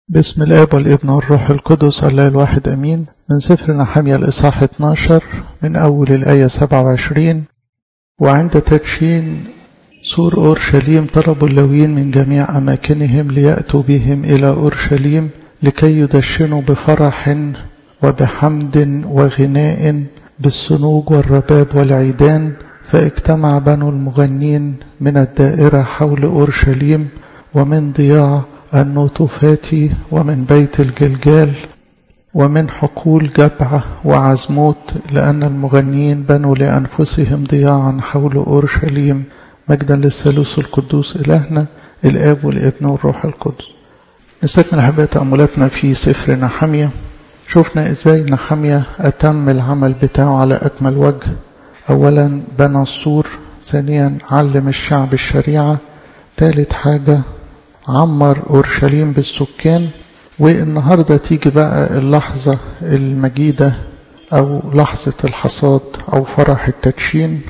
بسم الآب والابن والروح القدس الله الواحد أمين من سفر نحمية الإصحاح 12 من أول الآية 27 وعند تدشين سور أورشليم طلبوا اللويين من جميع أماكنهم ليأتوا بهم إلى أورشليم لكي يدشنوا بفرح وبحمد وغناء بالصنوج والرباب والعيدان فاجتمع بنو المغنين من الدائرة حول أورشليم ومن ضياع النوتوفات ومن بيت الجلجال ومن حقول جبعة وعزموت لأن المغنيين بنوا لأنفسهم ضياعا حول أورشليم مجدا للثالوث القدوس إلهنا الآب والابن والروح القدس نستكمل أحباء تأملاتنا في سفر نحمية شفنا إزاي نحمية أتم العمل بتاعه على أكمل وجه أولا بنى السور ثانيا علم الشعب الشريعة ثالث حاجة عمر أورشليم بالسكان والنهاردة تيجي بقى اللحظة المجيدة أو لحظة الحصاد أو فرح التدشين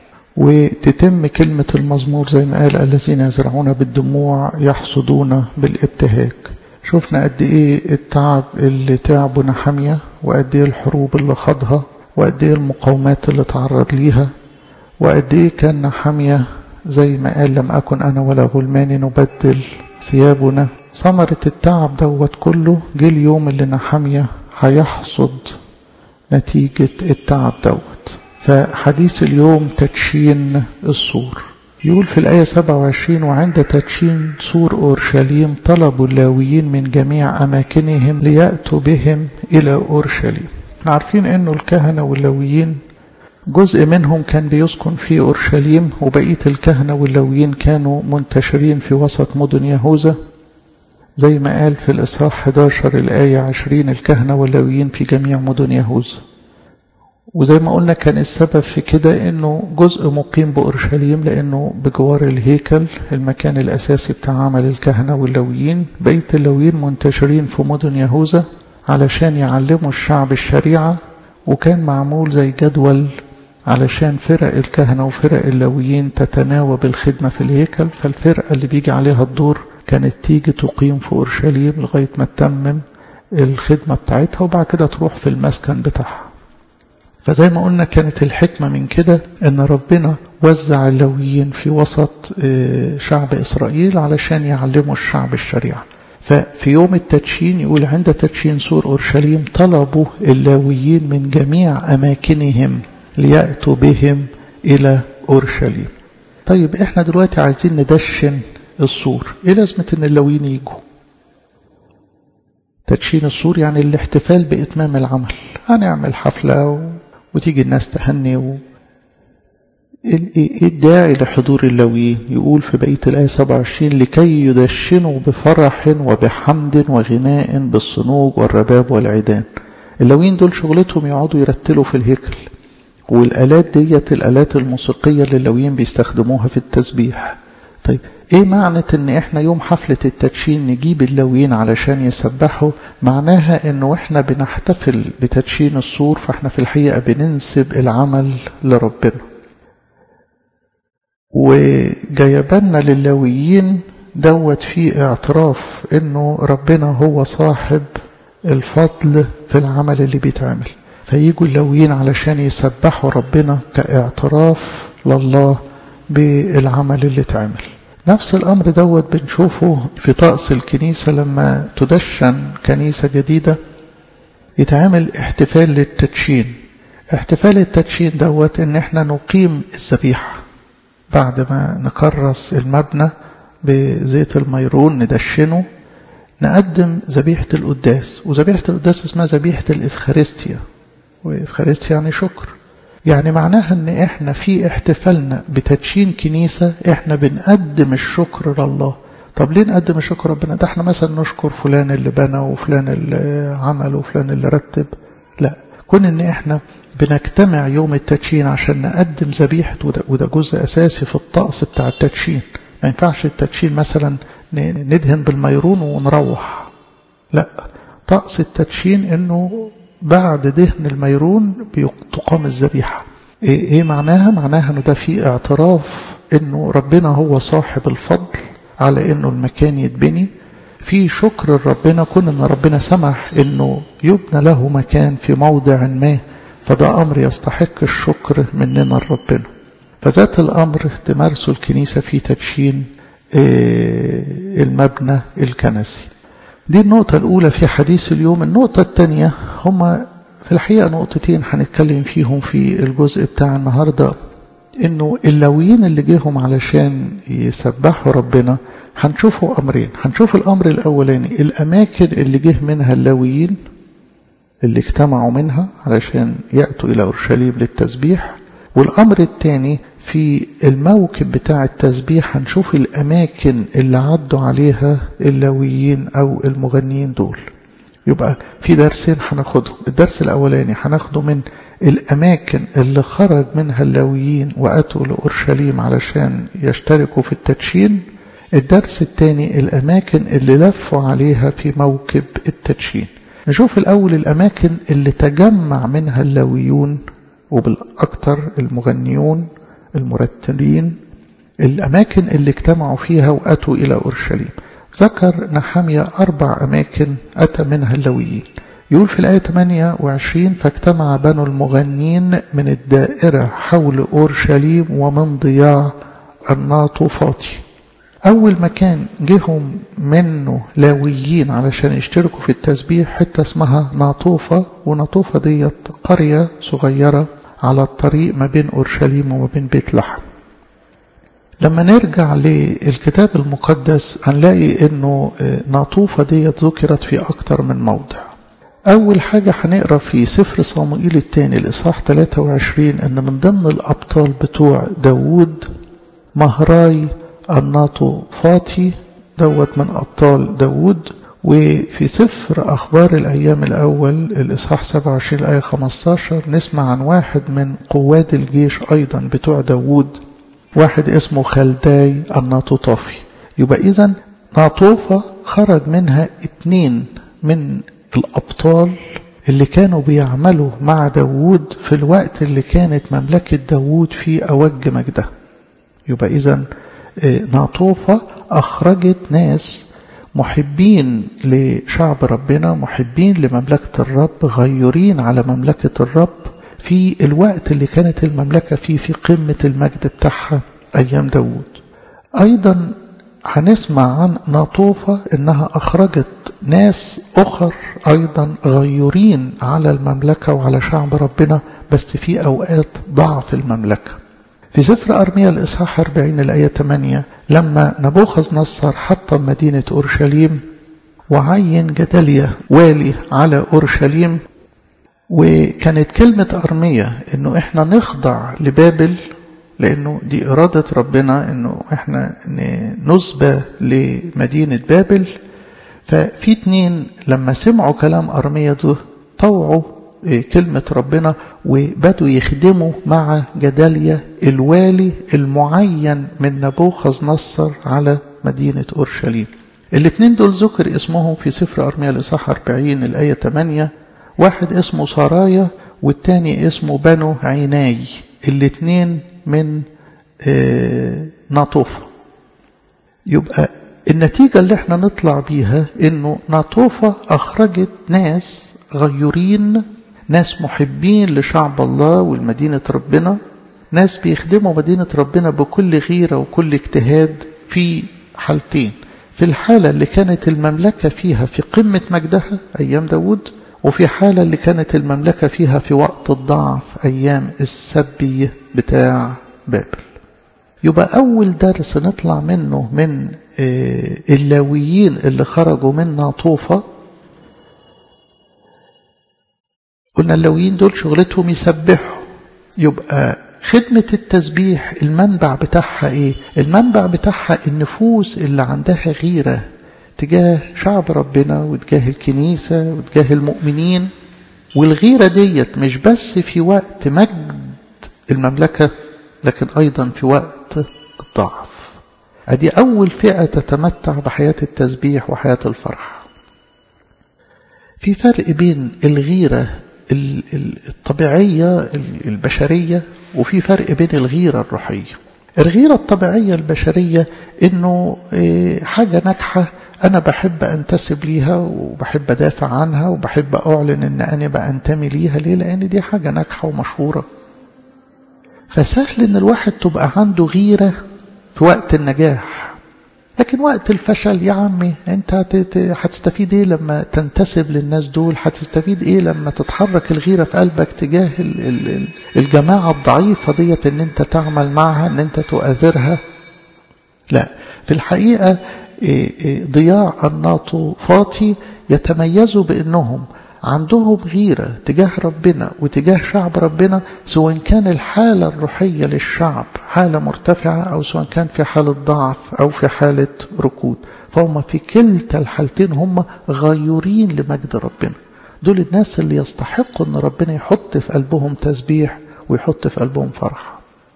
وتتم كلمة المزمور زي ما قال الذين يزرعون بالدموع يحصدون بالابتهاج شفنا قد ايه التعب اللي تعبه نحمية وقد ايه الحروب اللي خاضها وقد ايه المقاومات اللي تعرض ليها وقد ايه كان نحمية زي ما قال لم أكن أنا ولا غلمان نبدل ثيابنا ثمرة التعب دوت كله جه اليوم اللي نحمية هيحصد نتيجة التعب دوت فحديث اليوم تدشين السور يقول في الآية 27 وعند تدشين سور أورشليم طلبوا اللاويين من جميع أماكنهم ليأتوا بهم إلى أورشليم عارفين أنه الكهنة واللاويين جزء منهم كان بيسكن في أورشليم وبقية الكهنة واللويين كانوا منتشرين في وسط مدن يهوذا زي ما قال في الإصحاح 11 الآية 20 الكهنة واللويين في جميع مدن يهوذا وزي ما قلنا كان السبب في كده انه جزء مقيم بأورشليم لانه بجوار الهيكل المكان الاساسي بتاع عمل الكهنة واللويين بقية اللويين منتشرين في مدن يهوذا علشان يعلموا الشعب الشريعة وكان معمول زي جدول علشان فرق الكهنة وفرق اللويين تتناوب الخدمة في الهيكل فالفرقة اللي بيجي عليها الدور كانت تيجي تقيم في أورشليم لغاية ما تتمم الخدمة بتاعتها وبعد كده تروح في المسكن بتاعها فزي ما قلنا كانت الحكمة من كده ان ربنا وزع اللويين في وسط شعب إسرائيل علشان يعلموا الشعب الشريعة ففي يوم التدشين يقول عند تدشين سور أورشليم طلبوا اللاويين من جميع أماكنهم ليأتوا بهم إلى أورشليم طيب إحنا دلوقتي عايزين ندشن السور إيه لازمة إن اللاويين يجوا تدشين السور يعني الاحتفال بإتمام العمل هنعمل حفلة و... وتيجي الناس تهني و... ايه الداعي لحضور اللويين يقول في بقية الآية 27 لكي يدشنوا بفرح وبحمد وغناء بالصنوج والرباب والعيدان اللويين دول شغلتهم يقعدوا يرتلوا في الهيكل والآلات ديت الآلات الموسيقية اللي اللويين بيستخدموها في التسبيح طيب ايه معنى ان احنا يوم حفلة التدشين نجيب اللويين علشان يسبحوا معناها انه احنا بنحتفل بتدشين السور فاحنا في الحقيقة بننسب العمل لربنا وجايبنا للاويين دوت فيه اعتراف انه ربنا هو صاحب الفضل في العمل اللي بيتعمل فييجوا اللويين علشان يسبحوا ربنا كاعتراف لله بالعمل اللي اتعمل نفس الامر دوت بنشوفه في طقس الكنيسة لما تدشن كنيسة جديدة يتعمل احتفال للتدشين احتفال التدشين دوت ان احنا نقيم الذبيحه بعد ما نكرس المبنى بزيت الميرون ندشنه نقدم ذبيحة القداس وذبيحة القداس اسمها ذبيحة الإفخارستيا وإفخارستيا يعني شكر يعني معناها ان احنا في احتفالنا بتدشين كنيسة احنا بنقدم الشكر لله طب ليه نقدم الشكر ربنا ده احنا مثلا نشكر فلان اللي بنى وفلان اللي عمل وفلان اللي رتب لا كون ان احنا بنجتمع يوم التدشين عشان نقدم ذبيحة وده, وده جزء أساسي في الطقس بتاع التدشين ما ينفعش التدشين مثلا ندهن بالميرون ونروح لا طقس التدشين انه بعد دهن الميرون تقام الذبيحة ايه, ايه معناها معناها انه ده في اعتراف انه ربنا هو صاحب الفضل على انه المكان يتبني في شكر ربنا كون ان ربنا سمح انه يبنى له مكان في موضع ما فده امر يستحق الشكر مننا لربنا فذات الامر تمارسه الكنيسة في تدشين المبنى الكنسي دي النقطة الأولى في حديث اليوم النقطة الثانية هما في الحقيقة نقطتين هنتكلم فيهم في الجزء بتاع النهاردة إنه اللاويين اللي جيهم علشان يسبحوا ربنا هنشوفوا أمرين هنشوف الأمر الأولاني الأماكن اللي جه منها اللاويين اللي اجتمعوا منها علشان يأتوا إلى أورشليم للتسبيح والأمر الثاني في الموكب بتاع التسبيح هنشوف الأماكن اللي عدوا عليها اللاويين أو المغنيين دول يبقى في درسين هناخدهم الدرس الأولاني هناخده من الأماكن اللي خرج منها اللاويين وأتوا لأورشليم علشان يشتركوا في التدشين الدرس الثاني الأماكن اللي لفوا عليها في موكب التدشين نشوف الأول الأماكن اللي تجمع منها اللاويون وبالأكثر المغنيون المرتلين الأماكن اللي اجتمعوا فيها وأتوا إلى أورشليم ذكر نحمية أربع أماكن أتى منها اللويين يقول في الآية 28 فاجتمع بنو المغنين من الدائرة حول أورشليم ومن ضياع الناطوفاتي أول مكان جهم منه لاويين علشان يشتركوا في التسبيح حتة اسمها ناطوفة وناطوفة ديت قرية صغيرة على الطريق ما بين أورشليم وما بين بيت لحم لما نرجع للكتاب المقدس هنلاقي انه ناطوفة ديت ذكرت في اكتر من موضع اول حاجة هنقرا في سفر صموئيل الثاني الاصحاح 23 ان من ضمن الابطال بتوع داوود مهراي الناطوفاتي دوت من ابطال داوود وفي سفر أخبار الأيام الأول الإصحاح 27 الآية 15 نسمع عن واحد من قواد الجيش أيضا بتوع داوود واحد اسمه خلداي الناطوطافي يبقى إذا ناطوفة خرج منها اتنين من الأبطال اللي كانوا بيعملوا مع داوود في الوقت اللي كانت مملكة داوود في أوج مجدها يبقى إذا ناطوفة أخرجت ناس محبين لشعب ربنا محبين لمملكة الرب غيورين على مملكة الرب في الوقت اللي كانت المملكة فيه في قمة المجد بتاعها أيام داود أيضا هنسمع عن ناطوفة إنها أخرجت ناس أخر أيضا غيورين على المملكة وعلى شعب ربنا بس في أوقات ضعف المملكة في سفر أرميا الإصحاح 40 الآية 8 لما نبوخذ نصر حطم مدينة أورشليم وعين جدلية والي على أورشليم وكانت كلمة أرمية إنه إحنا نخضع لبابل لأنه دي إرادة ربنا إنه إحنا نسبى لمدينة بابل ففي اتنين لما سمعوا كلام أرمية ده طوعوا كلمة ربنا وبدوا يخدموا مع جداليا الوالي المعين من نبوخذ نصر على مدينة أورشليم الاثنين دول ذكر اسمهم في سفر أرميا الإصحاح 40 الآية 8 واحد اسمه سرايا والتاني اسمه بنو عيناي الاثنين من ناطوفة يبقى النتيجة اللي احنا نطلع بيها انه ناطوفة اخرجت ناس غيورين ناس محبين لشعب الله والمدينة ربنا ناس بيخدموا مدينة ربنا بكل غيرة وكل اجتهاد في حالتين في الحالة اللي كانت المملكة فيها في قمة مجدها أيام داود وفي حالة اللي كانت المملكة فيها في وقت الضعف أيام السبي بتاع بابل يبقى أول درس نطلع منه من اللاويين اللي خرجوا من ناطوفة قلنا اللاويين دول شغلتهم يسبحوا يبقى خدمة التسبيح المنبع بتاعها ايه المنبع بتاعها النفوس اللي عندها غيرة تجاه شعب ربنا وتجاه الكنيسة وتجاه المؤمنين والغيرة ديت مش بس في وقت مجد المملكة لكن أيضا في وقت الضعف أدي أول فئة تتمتع بحياة التسبيح وحياة الفرح في فرق بين الغيرة الطبيعية البشرية وفي فرق بين الغيرة الروحية الغيرة الطبيعية البشرية انه حاجة ناجحة أنا بحب أنتسب ليها وبحب أدافع عنها وبحب أعلن أن أنا بأنتمي ليها ليه لأن دي حاجة ناجحة ومشهورة فسهل أن الواحد تبقى عنده غيرة في وقت النجاح لكن وقت الفشل يا عمي انت هتستفيد ايه لما تنتسب للناس دول هتستفيد ايه لما تتحرك الغيرة في قلبك تجاه الجماعة الضعيفة ديت ان انت تعمل معها ان انت تؤذرها لا في الحقيقة ضياع الناطفاتي يتميزوا بأنهم عندهم غيرة تجاه ربنا وتجاه شعب ربنا سواء كان الحالة الروحية للشعب حالة مرتفعة أو سواء كان في حالة ضعف أو في حالة ركود فهم في كلتا الحالتين هم غيورين لمجد ربنا دول الناس اللي يستحقوا أن ربنا يحط في قلبهم تسبيح ويحط في قلبهم فرح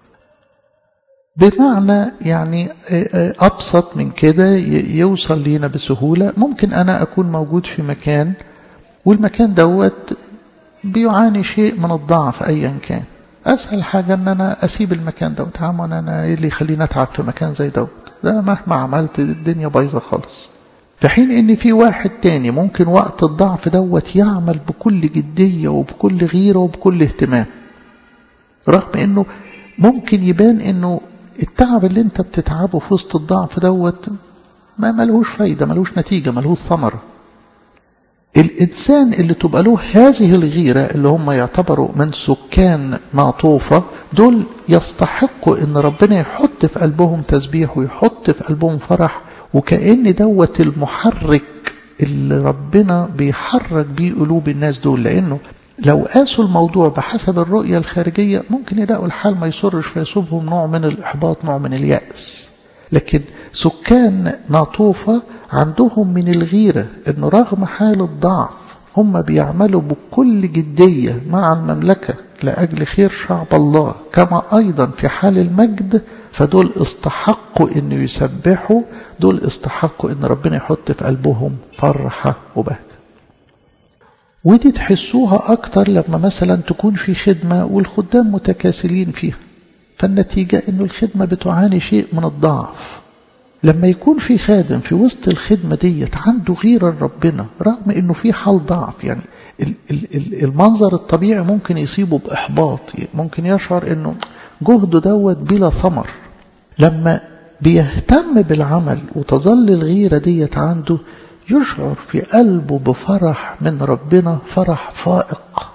بمعنى يعني أبسط من كده يوصل لينا بسهولة ممكن أنا أكون موجود في مكان والمكان دوت بيعاني شيء من الضعف أيا كان أسهل حاجة أن أنا أسيب المكان دوت عم أنا إيه اللي يخليني أتعب في مكان زي دوت ده مهما عملت الدنيا بايظة خالص في حين ان في واحد تاني ممكن وقت الضعف دوت يعمل بكل جدية وبكل غيرة وبكل اهتمام رغم انه ممكن يبان انه التعب اللي انت بتتعبه في وسط الضعف دوت ما ملهوش فايدة ملهوش نتيجة ملهوش ثمرة الإنسان اللي تبقى له هذه الغيرة اللي هم يعتبروا من سكان معطوفة دول يستحقوا ان ربنا يحط في قلبهم تسبيح ويحط في قلبهم فرح وكأن دوت المحرك اللي ربنا بيحرك بيه قلوب الناس دول لأنه لو قاسوا الموضوع بحسب الرؤية الخارجية ممكن يلاقوا الحال ما يصرش فيصيبهم نوع من الإحباط نوع من اليأس لكن سكان ناطوفة عندهم من الغيرة أنه رغم حال الضعف هم بيعملوا بكل جدية مع المملكة لأجل خير شعب الله كما أيضا في حال المجد فدول استحقوا أن يسبحوا دول استحقوا أن ربنا يحط في قلبهم فرحة وبهجة ودي تحسوها أكتر لما مثلا تكون في خدمة والخدام متكاسلين فيها فالنتيجة أنه الخدمة بتعاني شيء من الضعف لما يكون في خادم في وسط الخدمة ديت عنده غيرة ربنا رغم أنه في حال ضعف يعني المنظر الطبيعي ممكن يصيبه بإحباط ممكن يشعر أنه جهده دوت بلا ثمر لما بيهتم بالعمل وتظل الغيرة ديت عنده يشعر في قلبه بفرح من ربنا فرح فائق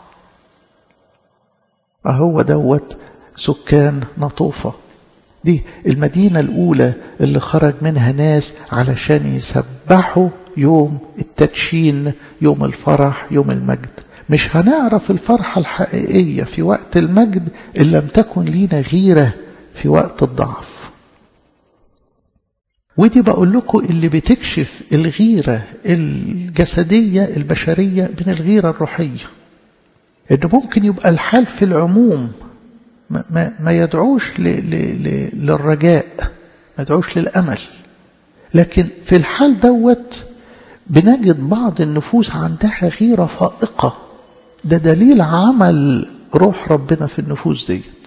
أهو دوت سكان نطوفة دي المدينة الأولى اللي خرج منها ناس علشان يسبحوا يوم التدشين يوم الفرح يوم المجد مش هنعرف الفرحة الحقيقية في وقت المجد إن لم تكن لينا غيرة في وقت الضعف ودي بقول لكم اللي بتكشف الغيرة الجسدية البشرية من الغيرة الروحية إنه ممكن يبقى الحال في العموم ما, ما, ما يدعوش ل ل ل للرجاء ما يدعوش للأمل لكن في الحال دوت بنجد بعض النفوس عندها غيرة فائقة ده دليل عمل روح ربنا في النفوس ديت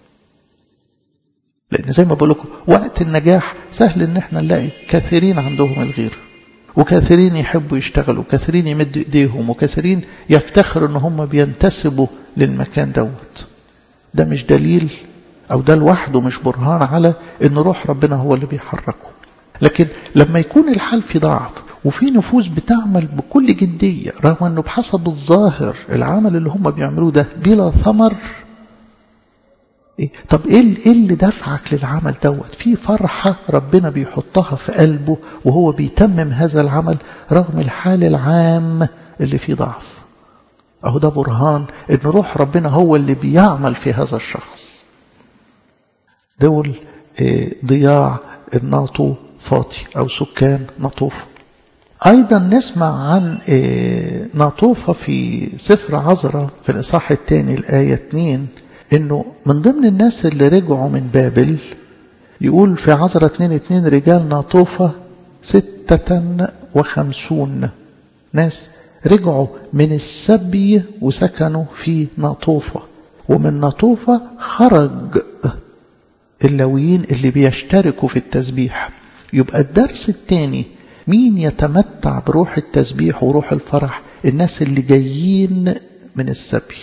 لأن زي ما بقول لكم وقت النجاح سهل إن احنا نلاقي كثيرين عندهم الغيرة وكثيرين يحبوا يشتغلوا وكثيرين يمدوا إيديهم وكثيرين يفتخروا إن هم بينتسبوا للمكان دوت ده مش دليل أو ده لوحده مش برهان على إن روح ربنا هو اللي بيحركه لكن لما يكون الحال في ضعف وفي نفوس بتعمل بكل جدية رغم أنه بحسب الظاهر العمل اللي هم بيعملوه ده بلا ثمر إيه؟ طب إيه اللي دفعك للعمل دوت في فرحة ربنا بيحطها في قلبه وهو بيتمم هذا العمل رغم الحال العام اللي فيه ضعف أهو ده برهان إن روح ربنا هو اللي بيعمل في هذا الشخص دول إيه ضياع الناطو فاطي أو سكان نطوف أيضا نسمع عن إيه ناطوفة في سفر عزرة في الإصحاح الثاني الآية 2 إنه من ضمن الناس اللي رجعوا من بابل يقول في عزرة 2 2 رجال ناطوفة ستة وخمسون ناس رجعوا من السبي وسكنوا في ناطوفة ومن ناطوفة خرج اللويين اللي بيشتركوا في التسبيح يبقى الدرس الثاني مين يتمتع بروح التسبيح وروح الفرح الناس اللي جايين من السبي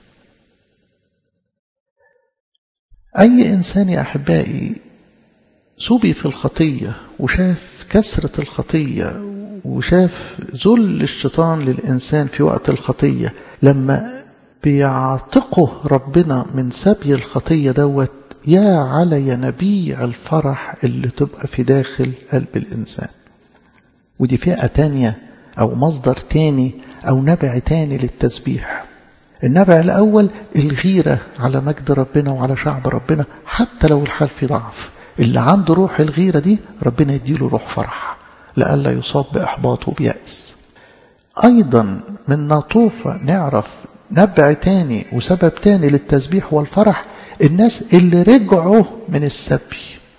أي إنسان يا أحبائي سبي في الخطية وشاف كسرة الخطية وشاف ذل الشيطان للإنسان في وقت الخطية لما بيعتقه ربنا من سبي الخطية دوت يا على ينابيع الفرح اللي تبقى في داخل قلب الإنسان ودي فئة تانية أو مصدر تاني أو نبع تاني للتسبيح النبع الأول الغيرة على مجد ربنا وعلى شعب ربنا حتى لو الحال في ضعف اللي عنده روح الغيرة دي ربنا يديله روح فرح لئلا يصاب بإحباط وبيأس أيضا من نطوفة نعرف نبع تاني وسبب تاني للتسبيح والفرح الناس اللي رجعوا من السبي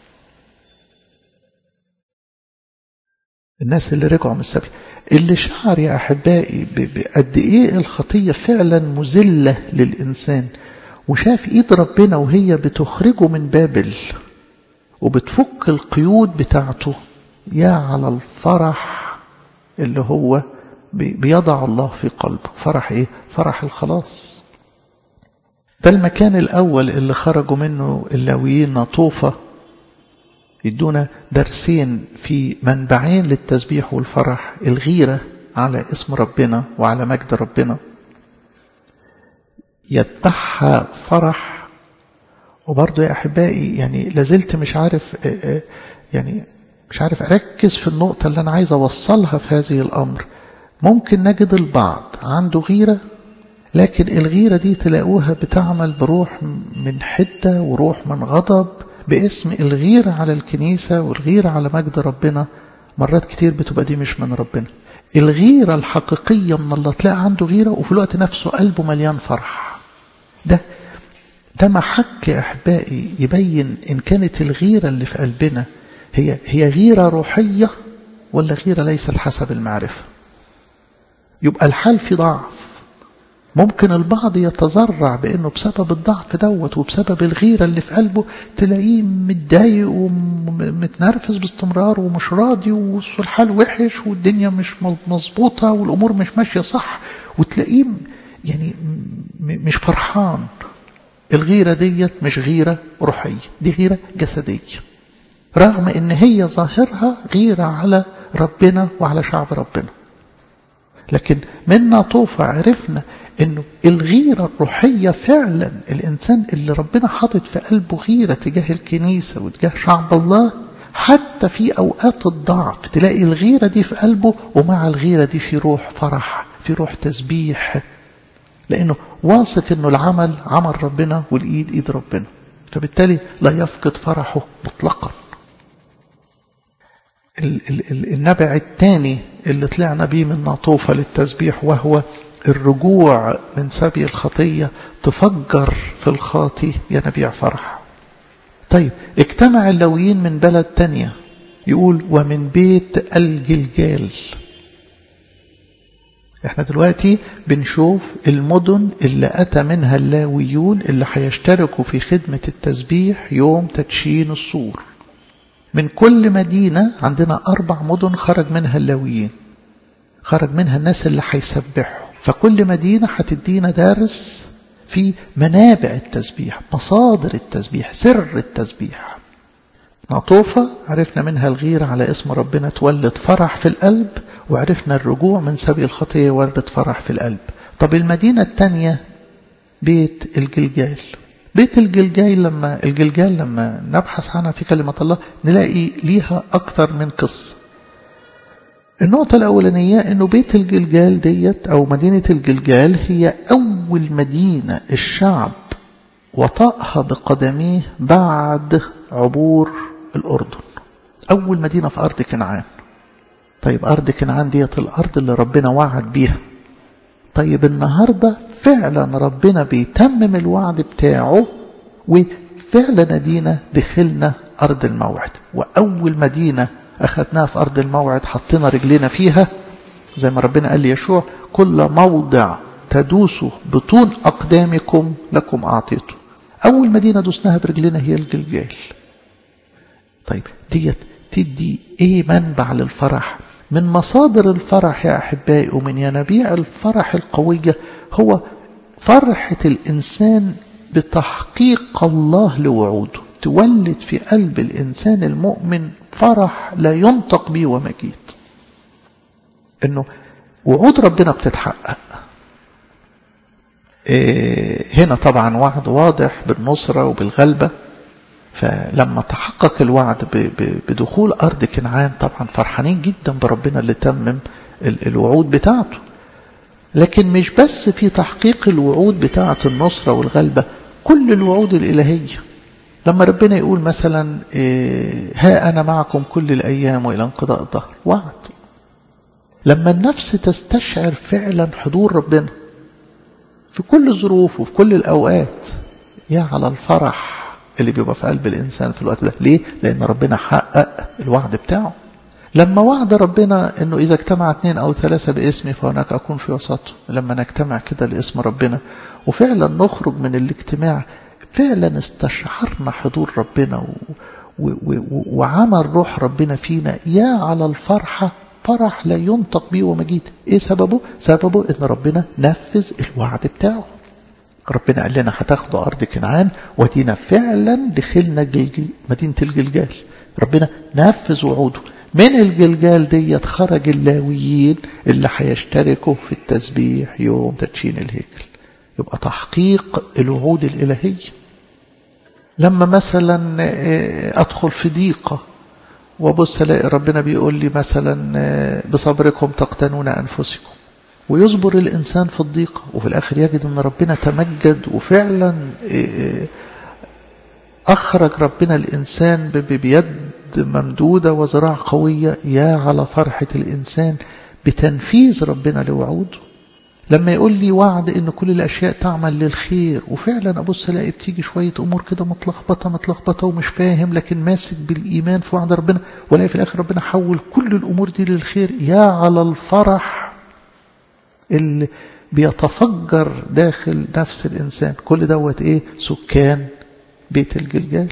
الناس اللي رجعوا من السبي اللي شعر يا أحبائي بقد إيه الخطية فعلا مذلة للإنسان وشاف إيد ربنا وهي بتخرجه من بابل وبتفك القيود بتاعته يا على الفرح اللي هو بيضع الله في قلبه فرح إيه؟ فرح الخلاص ده المكان الأول اللي خرجوا منه اللاويين نطوفة يدونا درسين في منبعين للتسبيح والفرح الغيرة على اسم ربنا وعلى مجد ربنا يتبعها فرح وبرضه يا أحبائي يعني لازلت مش عارف يعني مش عارف أركز في النقطة اللي أنا عايز أوصلها في هذه الأمر ممكن نجد البعض عنده غيرة لكن الغيرة دي تلاقوها بتعمل بروح من حدة وروح من غضب باسم الغيرة على الكنيسة والغيرة على مجد ربنا مرات كتير بتبقى دي مش من ربنا الغيرة الحقيقية من الله تلاقي عنده غيرة وفي الوقت نفسه قلبه مليان فرح ده ده محك يا أحبائي يبين إن كانت الغيرة اللي في قلبنا هي هي غيرة روحية ولا غيرة ليست حسب المعرفة يبقى الحال في ضعف ممكن البعض يتذرع بأنه بسبب الضعف دوت وبسبب الغيرة اللي في قلبه تلاقيه متضايق ومتنرفز باستمرار ومش راضي والحال وحش والدنيا مش مظبوطة والأمور مش ماشية صح وتلاقيه يعني مش فرحان الغيرة ديت مش غيرة روحية دي غيرة جسدية رغم ان هي ظاهرها غيرة على ربنا وعلى شعب ربنا لكن من نطوفة عرفنا انه الغيرة الروحية فعلا الانسان اللي ربنا حاطط في قلبه غيرة تجاه الكنيسة وتجاه شعب الله حتى في اوقات الضعف تلاقي الغيرة دي في قلبه ومع الغيرة دي في روح فرح في روح تسبيح لانه واثق انه العمل عمل ربنا والايد ايد ربنا فبالتالي لا يفقد فرحه مطلقا النبع الثاني اللي طلعنا بيه من ناطوفة للتسبيح وهو الرجوع من سبي الخطية تفجر في الخاطي ينابيع فرح طيب اجتمع اللويين من بلد تانية يقول ومن بيت الجلجال احنا دلوقتي بنشوف المدن اللي أتى منها اللاويون اللي هيشتركوا في خدمة التسبيح يوم تدشين السور من كل مدينة عندنا أربع مدن خرج منها اللاويين خرج منها الناس اللي هيسبحوا فكل مدينة هتدينا درس في منابع التسبيح مصادر التسبيح سر التسبيح نطوفة عرفنا منها الغيرة على اسم ربنا تولد فرح في القلب وعرفنا الرجوع من سبي الخطية يولد فرح في القلب طب المدينة الثانية بيت الجلجال بيت الجلجال لما الجلجال لما نبحث عنها في كلمة الله نلاقي ليها أكتر من قصة النقطة الأولانية أنه بيت الجلجال ديت أو مدينة الجلجال هي أول مدينة الشعب وطأها بقدميه بعد عبور الأردن أول مدينة في أرض كنعان طيب أرض كنعان ديت الأرض اللي ربنا وعد بيها طيب النهاردة فعلا ربنا بيتمم الوعد بتاعه وفعلا دينا دخلنا أرض الموعد وأول مدينة أخذناها في أرض الموعد حطينا رجلنا فيها زي ما ربنا قال ليشوع كل موضع تدوسوا بطون أقدامكم لكم أعطيته أول مدينة دوسناها برجلنا هي الجلجال طيب ديت تدي ايه منبع للفرح من مصادر الفرح يا أحبائي ومن ينابيع الفرح القوية هو فرحة الإنسان بتحقيق الله لوعوده تولد في قلب الإنسان المؤمن فرح لا ينطق به ومجيد إنه وعود ربنا بتتحقق إيه هنا طبعا وعد واضح بالنصرة وبالغلبة فلما تحقق الوعد بدخول أرض كنعان طبعا فرحانين جدا بربنا اللي تمم الوعود بتاعته لكن مش بس في تحقيق الوعود بتاعة النصرة والغلبة كل الوعود الإلهية لما ربنا يقول مثلا إيه ها أنا معكم كل الأيام وإلى انقضاء الظهر وعد لما النفس تستشعر فعلا حضور ربنا في كل الظروف وفي كل الأوقات يا على الفرح اللي بيبقى في قلب الإنسان في الوقت ده ليه؟ لأن ربنا حقق الوعد بتاعه لما وعد ربنا أنه إذا اجتمع اثنين أو ثلاثة باسمي فهناك أكون في وسطهم لما نجتمع كده لاسم ربنا وفعلا نخرج من الاجتماع فعلا استشعرنا حضور ربنا و... و... و... وعمل روح ربنا فينا يا على الفرحة فرح لا ينطق به ومجيد ايه سببه سببه ان ربنا نفذ الوعد بتاعه ربنا قال لنا هتاخدوا ارض كنعان ودينا فعلا دخلنا جلجل مدينه الجلجال ربنا نفذ وعوده من الجلجال ديت خرج اللاويين اللي هيشتركوا في التسبيح يوم تدشين الهيكل يبقى تحقيق الوعود الالهيه لما مثلا ادخل في ضيقه وبص الاقي ربنا بيقول لي مثلا بصبركم تقتنون انفسكم ويصبر الانسان في الضيقه وفي الاخر يجد ان ربنا تمجد وفعلا اخرج ربنا الانسان بيد ممدوده وذراع قويه يا على فرحه الانسان بتنفيذ ربنا لوعوده لما يقول لي وعد ان كل الاشياء تعمل للخير وفعلا ابص الاقي بتيجي شويه امور كده متلخبطه متلخبطه ومش فاهم لكن ماسك بالايمان في وعد ربنا والاقي في الاخر ربنا حول كل الامور دي للخير يا على الفرح اللي بيتفجر داخل نفس الانسان كل دوت ايه سكان بيت الجلجال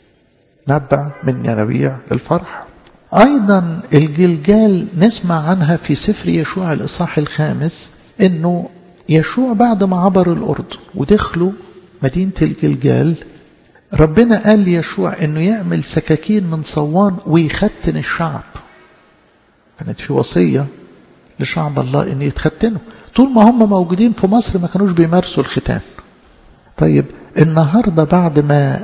نبع من ينابيع الفرح ايضا الجلجال نسمع عنها في سفر يشوع الاصحاح الخامس انه يشوع بعد ما عبر الاردن ودخلوا مدينه الجلجال ربنا قال ليشوع انه يعمل سكاكين من صوان ويختن الشعب كانت في وصيه لشعب الله ان يتختنوا طول ما هم موجودين في مصر ما كانوش بيمارسوا الختان طيب النهارده بعد ما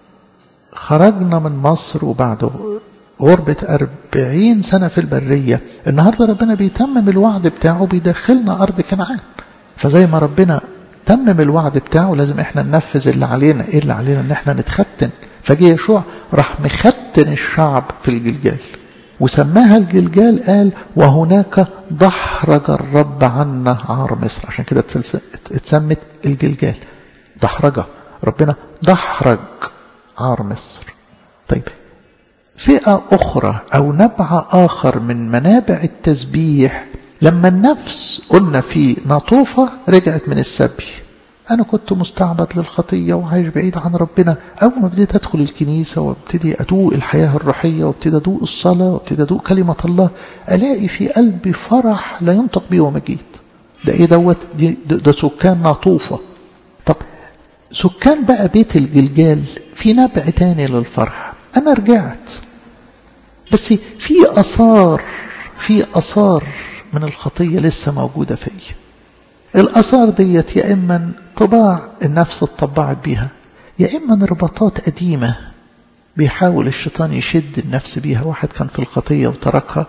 خرجنا من مصر وبعد غربة أربعين سنة في البرية النهاردة ربنا بيتمم الوعد بتاعه بيدخلنا أرض كنعان فزي ما ربنا تمم الوعد بتاعه لازم احنا ننفذ اللي علينا ايه اللي علينا ان احنا نتختن فجي يشوع راح مختن الشعب في الجلجال وسماها الجلجال قال وهناك دحرج الرب عنا عار مصر عشان كده اتسمت الجلجال دحرجة ربنا دحرج عار مصر طيب فئة أخرى أو نبع آخر من منابع التسبيح لما النفس قلنا في نطوفة رجعت من السبي أنا كنت مستعبد للخطية وعايش بعيد عن ربنا أول ما بديت أدخل الكنيسة وابتدي أدوق الحياة الروحية وابتدي أدوق الصلاة وابتدي أدوق كلمة الله ألاقي في قلبي فرح لا ينطق به ومجيد ده إيه دوت دي ده, ده سكان نطوفة طب سكان بقى بيت الجلجال في نبع تاني للفرح أنا رجعت بس في أثار في أثار من الخطية لسه موجودة فيا الأثار ديت يا إما طباع النفس اتطبعت بيها يا إما رباطات قديمة بيحاول الشيطان يشد النفس بيها واحد كان في الخطية وتركها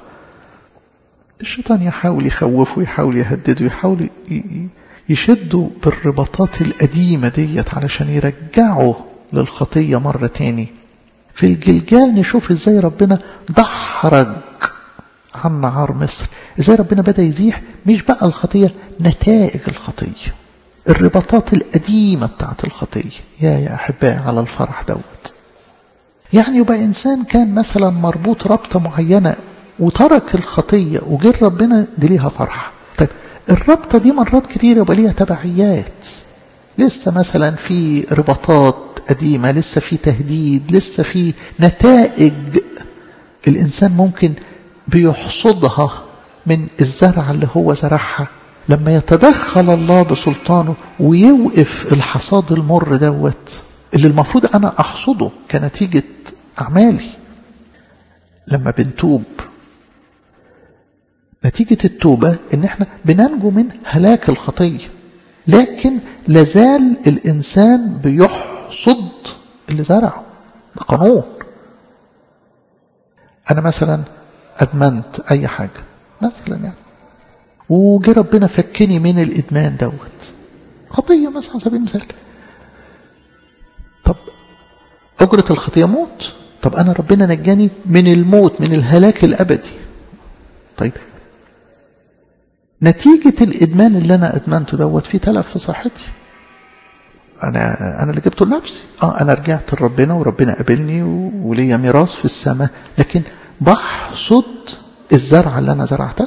الشيطان يحاول يخوفه يحاول يهدده يحاول يشده بالرباطات القديمة ديت علشان يرجعه للخطية مرة تاني في الجلجال نشوف ازاي ربنا دحرج عن نهار مصر ازاي ربنا بدأ يزيح مش بقى الخطية نتائج الخطية الرباطات القديمة بتاعت الخطية يا يا أحبائي على الفرح دوت يعني يبقى إنسان كان مثلا مربوط ربطة معينة وترك الخطية وجه ربنا دي ليها فرحة طيب الربطة دي مرات كتير يبقى ليها تبعيات لسه مثلا في رباطات قديمة لسه في تهديد لسه في نتائج الإنسان ممكن بيحصدها من الزرع اللي هو زرعها لما يتدخل الله بسلطانه ويوقف الحصاد المر دوت اللي المفروض أنا أحصده كنتيجة أعمالي لما بنتوب نتيجة التوبة إن إحنا بننجو من هلاك الخطية لكن لازال الإنسان بيحصد اللي زرعه ده قانون أنا مثلا أدمنت أي حاجة مثلا يعني وجي ربنا فكني من الإدمان دوت خطية مثلا على سبيل المثال طب أجرة الخطية موت طب أنا ربنا نجاني من الموت من الهلاك الأبدي طيب نتيجة الإدمان اللي أنا أدمنته دوت في تلف في صحتي أنا أنا اللي جبته لنفسي أه أنا رجعت لربنا وربنا قابلني وليا ميراث في السماء لكن بحصد الزرعة اللي أنا زرعتها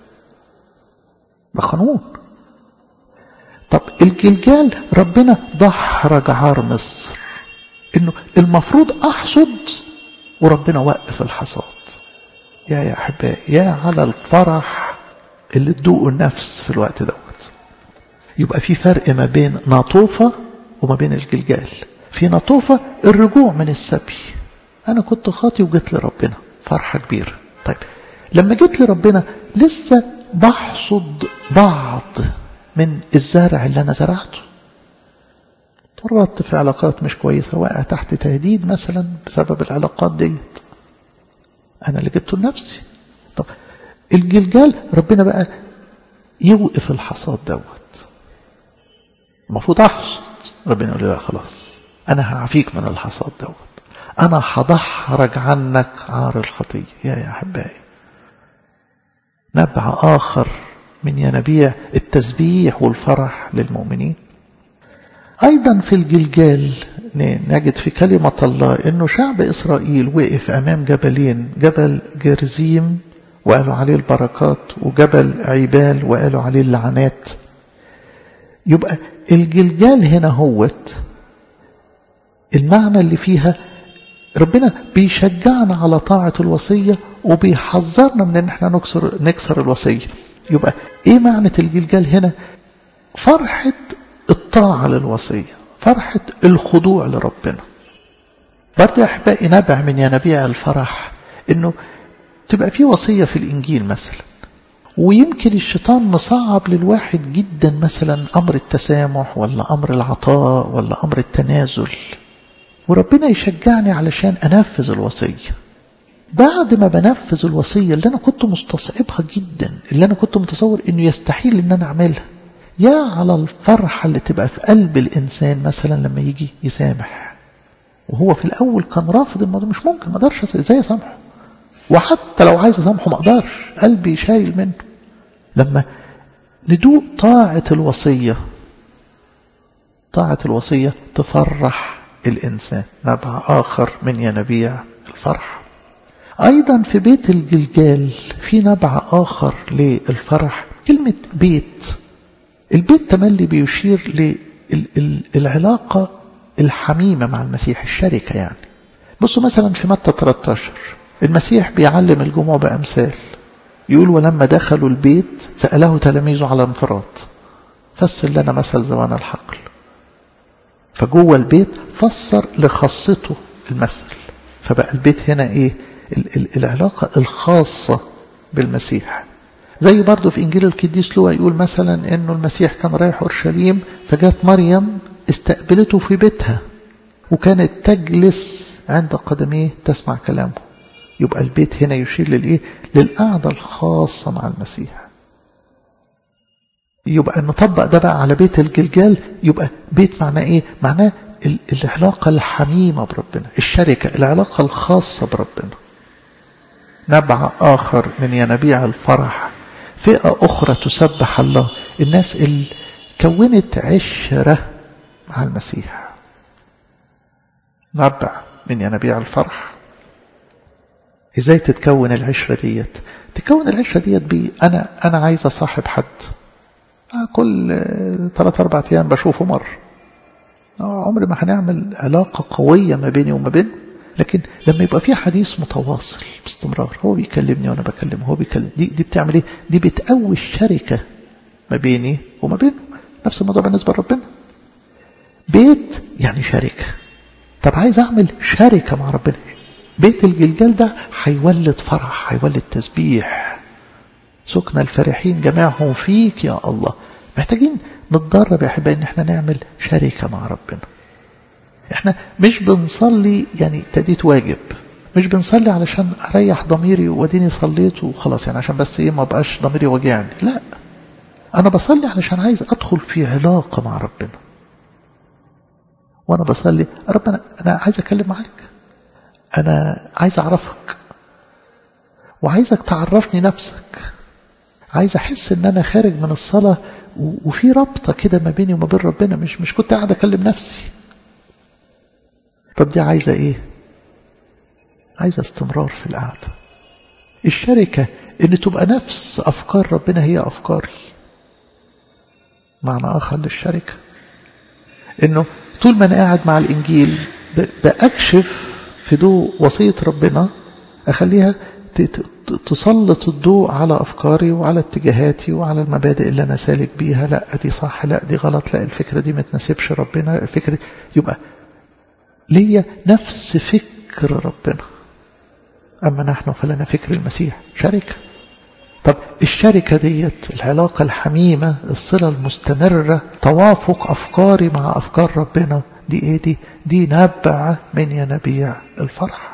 ده قانون طب الجلجال ربنا دحرج عار مصر انه المفروض احصد وربنا وقف الحصاد يا يا احبائي يا على الفرح اللي تدوقه النفس في الوقت دوت يبقى في فرق ما بين ناطوفة وما بين الجلجال في ناطوفة الرجوع من السبي انا كنت خاطي وجيت لربنا فرحة كبيرة طيب لما جيت لربنا لسه بحصد بعض من الزرع اللي أنا زرعته تورطت في علاقات مش كويسة واقع تحت تهديد مثلا بسبب العلاقات ديت أنا اللي جبته لنفسي طب الجلجال ربنا بقى يوقف الحصاد دوت المفروض أحصد ربنا يقول لي لا خلاص أنا هعفيك من الحصاد دوت أنا هدحرج عنك عار الخطية يا يا أحبائي نبع آخر من ينابيع التسبيح والفرح للمؤمنين أيضا في الجلجال نجد في كلمة الله أنه شعب إسرائيل وقف أمام جبلين جبل جرزيم وقالوا عليه البركات وجبل عيبال وقالوا عليه اللعنات يبقى الجلجال هنا هوت المعنى اللي فيها ربنا بيشجعنا على طاعة الوصية وبيحذرنا من ان احنا نكسر, نكسر الوصية يبقى ايه معنى الجلجال هنا فرحة الطاعة للوصية فرحة الخضوع لربنا برضه يا احبائي نبع من ينابيع الفرح انه تبقى في وصية في الانجيل مثلا ويمكن الشيطان مصعب للواحد جدا مثلا امر التسامح ولا امر العطاء ولا امر التنازل وربنا يشجعني علشان انفذ الوصيه بعد ما بنفذ الوصيه اللي انا كنت مستصعبها جدا اللي انا كنت متصور انه يستحيل ان انا اعملها يا على الفرحه اللي تبقى في قلب الانسان مثلا لما يجي يسامح وهو في الاول كان رافض الموضوع مش ممكن ما اقدرش ازاي اسامحه وحتى لو عايز اسامحه ما اقدرش قلبي شايل منه لما ندوق طاعه الوصيه طاعه الوصيه تفرح الإنسان نبع آخر من ينابيع الفرح أيضا في بيت الجلجال في نبع آخر للفرح كلمة بيت البيت تملي بيشير للعلاقة الحميمة مع المسيح الشركة يعني بصوا مثلا في متى 13 المسيح بيعلم الجموع بأمثال يقول ولما دخلوا البيت سأله تلاميذه على انفراد فسر لنا مثل زمان الحقل فجوه البيت فسر لخاصته المثل فبقى البيت هنا ايه ال ال العلاقة الخاصة بالمسيح زي برضه في إنجيل القديس لوقا يقول مثلا إنه المسيح كان رايح أورشليم فجات مريم استقبلته في بيتها وكانت تجلس عند قدميه تسمع كلامه يبقى البيت هنا يشير للإيه للقعدة الخاصة مع المسيح يبقى نطبق ده بقى على بيت الجلجال يبقى بيت معناه ايه معناه العلاقة الحميمة بربنا الشركة العلاقة الخاصة بربنا نبع آخر من ينابيع الفرح فئة أخرى تسبح الله الناس اللي كونت عشرة مع المسيح نبع من ينابيع الفرح ازاي تتكون العشرة ديت تكون العشرة ديت بي أنا أنا عايز أصاحب حد كل ثلاث أربع أيام بشوفه مرة عمري ما هنعمل علاقة قوية ما بيني وما بينه لكن لما يبقى في حديث متواصل باستمرار هو بيكلمني وانا بكلمه هو بيكلم دي دي بتعمل ايه دي بتقوي الشركه ما بيني وما بينه نفس الموضوع بالنسبه لربنا بيت يعني شركه طب عايز اعمل شركه مع ربنا بيت الجلجال ده هيولد فرح هيولد تسبيح سكن الفرحين جميعهم فيك يا الله محتاجين نتدرب يا احبائي ان احنا نعمل شركه مع ربنا احنا مش بنصلي يعني تأديت واجب مش بنصلي علشان اريح ضميري واديني صليت وخلاص يعني عشان بس ايه ما بقاش ضميري واجعني لا انا بصلي علشان عايز ادخل في علاقه مع ربنا وانا بصلي ربنا انا عايز اتكلم معاك انا عايز اعرفك وعايزك تعرفني نفسك عايز احس ان انا خارج من الصلاه وفي رابطه كده ما بيني وما بين ربنا مش مش كنت قاعد اكلم نفسي طب دي عايزة ايه عايزة استمرار في القعدة الشركة ان تبقى نفس افكار ربنا هي افكاري معنى اخر للشركة انه طول ما انا قاعد مع الانجيل باكشف في ضوء وصية ربنا اخليها تسلط الضوء على افكاري وعلى اتجاهاتي وعلى المبادئ اللي انا سالك بيها لا دي صح لا دي غلط لا الفكرة دي ما تناسبش ربنا الفكرة يبقى ليا نفس فكر ربنا أما نحن فلنا فكر المسيح شركة طب الشركة ديت العلاقة الحميمة الصلة المستمرة توافق أفكاري مع أفكار ربنا دي إيه دي دي نبع من ينابيع الفرح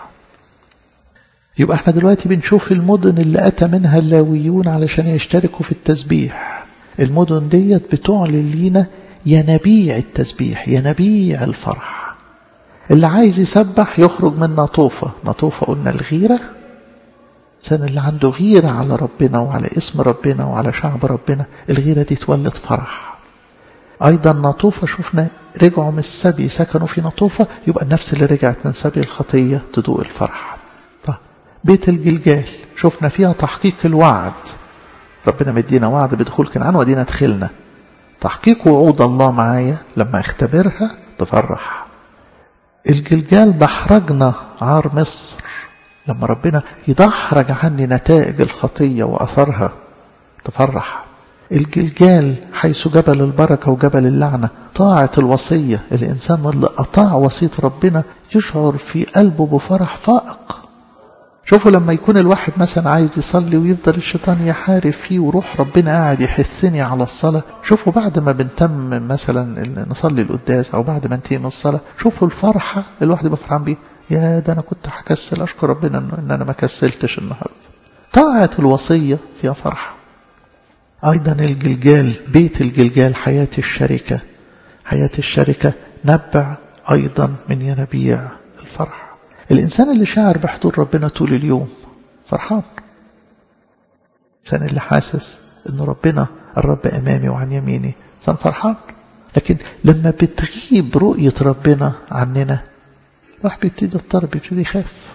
يبقى احنا دلوقتي بنشوف المدن اللي أتى منها اللاويون علشان يشتركوا في التسبيح المدن ديت بتعلن لينا ينابيع التسبيح ينابيع الفرح اللي عايز يسبح يخرج من نطوفة نطوفة قلنا الغيرة الإنسان اللي عنده غيرة على ربنا وعلى اسم ربنا وعلى شعب ربنا الغيرة دي تولد فرح أيضا نطوفة شفنا رجعوا من السبي سكنوا في نطوفة يبقى النفس اللي رجعت من سبي الخطية تدوق الفرح طيب بيت الجلجال شفنا فيها تحقيق الوعد ربنا مدينا وعد بدخول كنعان ودينا دخلنا تحقيق وعود الله معايا لما اختبرها تفرح الجلجال دحرجنا عار مصر لما ربنا يدحرج عني نتائج الخطية وأثرها تفرح الجلجال حيث جبل البركة وجبل اللعنة طاعة الوصية الإنسان اللي أطاع وصية ربنا يشعر في قلبه بفرح فائق شوفوا لما يكون الواحد مثلا عايز يصلي ويفضل الشيطان يحارب فيه وروح ربنا قاعد يحثني على الصلاة شوفوا بعد ما بنتم مثلا نصلي القداس أو بعد ما ننتهي من الصلاة شوفوا الفرحة الواحد يبقى فرحان بيه يا ده أنا كنت هكسل أشكر ربنا إن أنا ما كسلتش النهاردة طاعة الوصية فيها فرحة أيضا الجلجال بيت الجلجال حياة الشركة حياة الشركة نبع أيضا من ينابيع الفرح الإنسان اللي شاعر بحضور ربنا طول اليوم فرحان الإنسان اللي حاسس أن ربنا الرب أمامي وعن يميني إنسان فرحان لكن لما بتغيب رؤية ربنا عننا الواحد بيبتدي يضطرب بيبتدي يخاف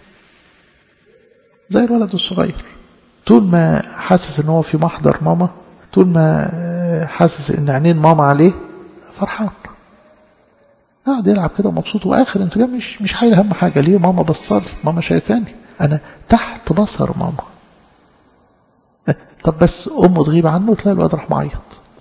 زي الولد الصغير طول ما حاسس ان هو في محضر ماما طول ما حاسس ان عينين ماما عليه فرحان قاعد يلعب كده مبسوط واخر انسجام مش مش حايل هم حاجه ليه ماما بصلي ماما شايفاني انا تحت بصر ماما طب بس امه تغيب عنه تلاقي الواد راح معيط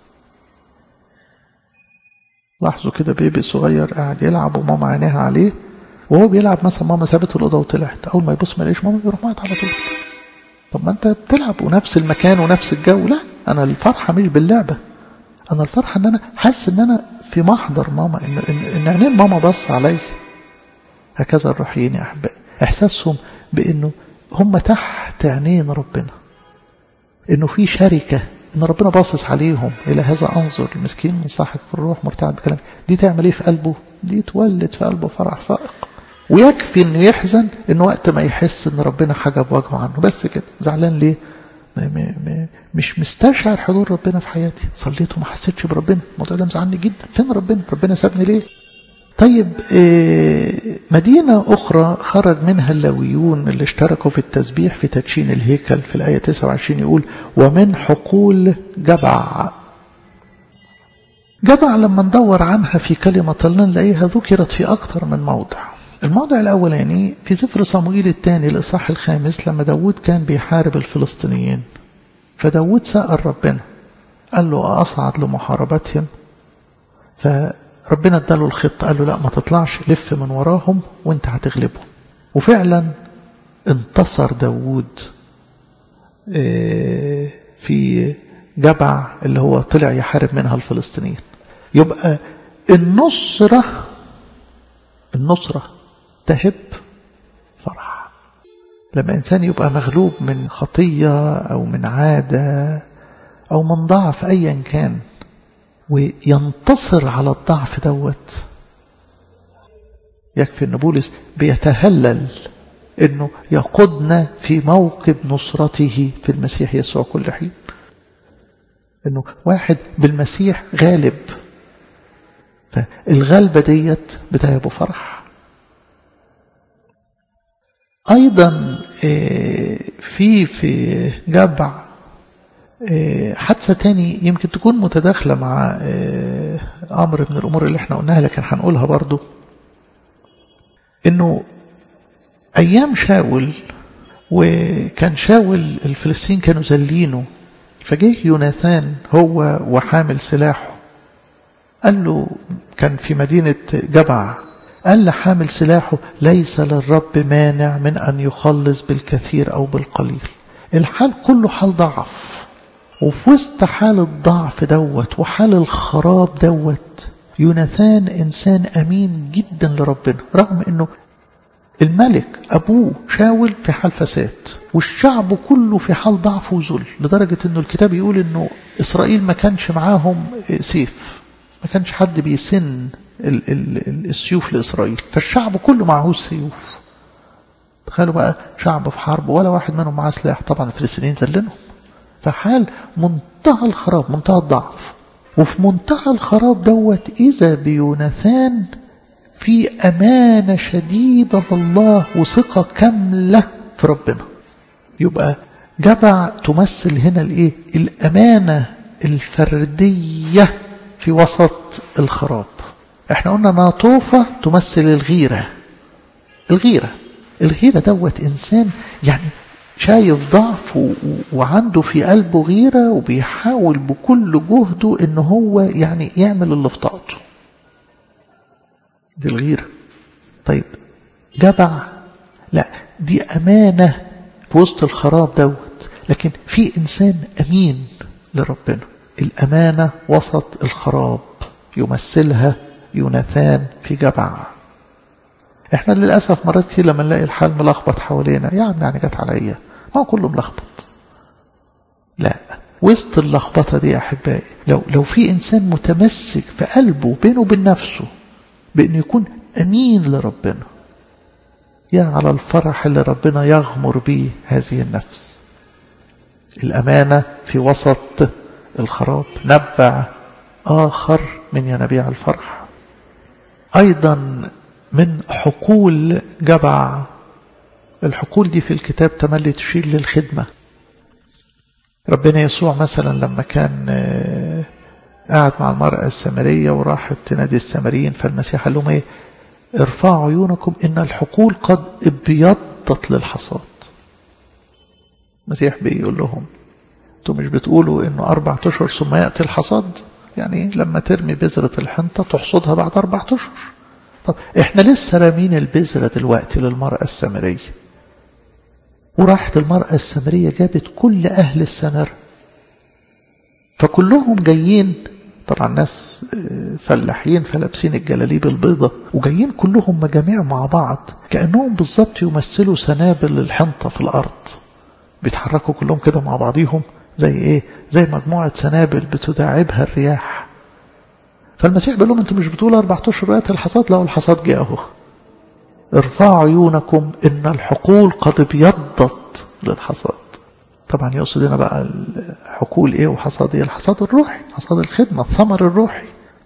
لاحظوا كده بيبي صغير قاعد يلعب وماما عينيها عليه وهو بيلعب مثلا ماما سابت الاوضه وطلعت اول ما يبص ما يلاقيش ماما يروح معيط على طول طب ما انت بتلعب ونفس المكان ونفس الجو لا انا الفرحه مش باللعبه انا الفرحه ان انا حاسس ان انا في محضر ماما ان ان, إن عينين ماما بص علي هكذا الروحيين يا احبائي احساسهم بانه هم تحت عينين ربنا انه في شركه ان ربنا باصص عليهم الى هذا انظر المسكين منصحك في الروح مرتعد بكلام دي تعمل ايه في قلبه دي تولد في قلبه فرح فائق ويكفي انه يحزن ان وقت ما يحس ان ربنا حجب وجهه عنه بس كده زعلان ليه م م م مش مستشعر حضور ربنا في حياتي صليت وما حسيتش بربنا الموضوع ده مزعلني جدا فين ربنا ربنا سابني ليه طيب مدينة أخرى خرج منها اللاويون اللي اشتركوا في التسبيح في تدشين الهيكل في الآية 29 يقول ومن حقول جبع جبع لما ندور عنها في كلمة الله نلاقيها ذكرت في أكثر من موضع الموضع الأولاني في سفر صموئيل الثاني الإصحاح الخامس لما داود كان بيحارب الفلسطينيين فداود سأل ربنا قال له أصعد لمحاربتهم فربنا اداله الخطة قال له لا ما تطلعش لف من وراهم وانت هتغلبهم وفعلا انتصر داود في جبع اللي هو طلع يحارب منها الفلسطينيين يبقى النصرة النصرة تهب فرح لما إنسان يبقى مغلوب من خطية أو من عادة أو من ضعف أيا كان وينتصر على الضعف دوت يكفي أن بولس بيتهلل أنه يقودنا في موكب نصرته في المسيح يسوع كل حين أنه واحد بالمسيح غالب فالغلبة ديت بتهب فرح أيضا في في جبع حادثة تاني يمكن تكون متداخلة مع أمر من الأمور اللي احنا قلناها لكن هنقولها برضو إنه أيام شاول وكان شاول الفلسطين كانوا زلينه فجه يوناثان هو وحامل سلاحه قال له كان في مدينة جبع قال لحامل سلاحه ليس للرب مانع من أن يخلص بالكثير أو بالقليل الحال كله حال ضعف وفي وسط حال الضعف دوت وحال الخراب دوت يوناثان إنسان أمين جدا لربنا رغم أنه الملك أبوه شاول في حال فساد والشعب كله في حال ضعف وذل لدرجة أنه الكتاب يقول أنه إسرائيل ما كانش معاهم سيف ما كانش حد بيسن ال ال السيوف لإسرائيل فالشعب كله معه سيوف تخيلوا بقى شعب في حرب ولا واحد منهم معاه سلاح طبعا الفلسطينيين ذلنهم فحال منتهى الخراب منتهى الضعف وفي منتهى الخراب دوت إذا بيوناثان في أمانة شديدة بالله وثقة كاملة في ربنا يبقى جبع تمثل هنا الايه الأمانة الفردية في وسط الخراب احنا قلنا ناطوفة تمثل الغيرة الغيرة الغيرة دوت إنسان يعني شايف ضعف وعنده في قلبه غيرة وبيحاول بكل جهده ان هو يعني يعمل اللي في طاقته دي الغيرة طيب جبع لا دي أمانة في وسط الخراب دوت لكن في إنسان أمين لربنا الأمانة وسط الخراب يمثلها يوناثان في جبع احنا للأسف مرات كتير لما نلاقي الحال ملخبط حوالينا يا عم يعني جت عليا ما هو كله ملخبط لا وسط اللخبطة دي يا أحبائي لو, لو في إنسان متمسك في قلبه بينه وبين نفسه بأنه يكون أمين لربنا يا على الفرح اللي ربنا يغمر به هذه النفس الأمانة في وسط الخراب نبع آخر من ينابيع الفرح أيضا من حقول جبع الحقول دي في الكتاب تملي تشير للخدمة ربنا يسوع مثلا لما كان قاعد مع المرأة السامرية وراحت تنادي السامريين فالمسيح قال لهم ايه ارفعوا عيونكم ان الحقول قد ابيضت للحصاد المسيح بيقول لهم انتوا مش بتقولوا انه اربع اشهر ثم ياتي الحصاد يعني لما ترمي بذرة الحنطة تحصدها بعد اربع اشهر طب احنا لسه رامين البذرة دلوقتي للمرأة السامرية وراحت المرأة السامرية جابت كل أهل السمر فكلهم جايين طبعا ناس فلاحين فلابسين الجلاليب البيضة وجايين كلهم مجاميع مع بعض كأنهم بالظبط يمثلوا سنابل الحنطة في الأرض بيتحركوا كلهم كده مع بعضيهم زي ايه زي مجموعة سنابل بتداعبها الرياح فالمسيح بيقول لهم انتوا مش بتقولوا اربع اشهر وقت الحصاد لا الحصاد جاء اهو ارفعوا عيونكم ان الحقول قد ابيضت للحصاد طبعا يقصد هنا بقى الحقول ايه وحصاد ايه الحصاد الروحي حصاد الخدمة الثمر الروحي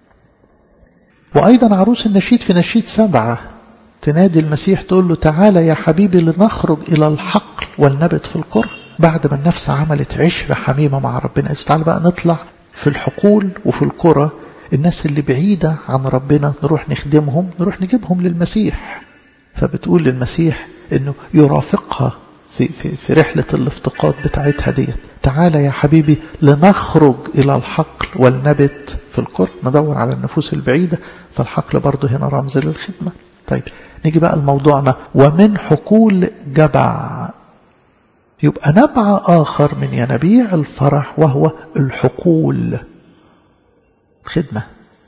وايضا عروس النشيد في نشيد سبعة تنادي المسيح تقول له تعالى يا حبيبي لنخرج الى الحقل والنبت في القرى بعد ما النفس عملت عشرة حميمة مع ربنا تعالى بقى نطلع في الحقول وفي القرى الناس اللي بعيدة عن ربنا نروح نخدمهم نروح نجيبهم للمسيح فبتقول للمسيح انه يرافقها في, في, في رحلة الافتقاد بتاعتها ديت تعالى يا حبيبي لنخرج إلى الحقل والنبت في القرب ندور على النفوس البعيدة فالحقل برضه هنا رمز للخدمة طيب نيجي بقى لموضوعنا ومن حقول جبع يبقى نبع آخر من ينابيع الفرح وهو الحقول خدمة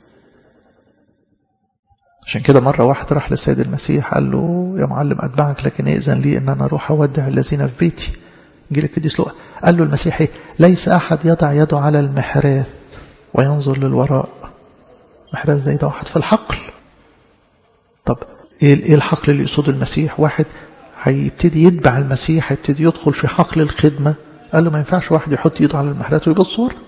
عشان كده مرة واحد راح للسيد المسيح قال له يا معلم أتبعك لكن إذن لي أن أنا أروح أودع الذين في بيتي جيل القديس لقى قال له المسيح ليس أحد يضع يده على المحراث وينظر للوراء محراث زي ده واحد في الحقل طب إيه الحقل اللي يقصده المسيح واحد هيبتدي يتبع المسيح هيبتدي يدخل في حقل الخدمة قال له ما ينفعش واحد يحط ايده على المحراث ويبص ورا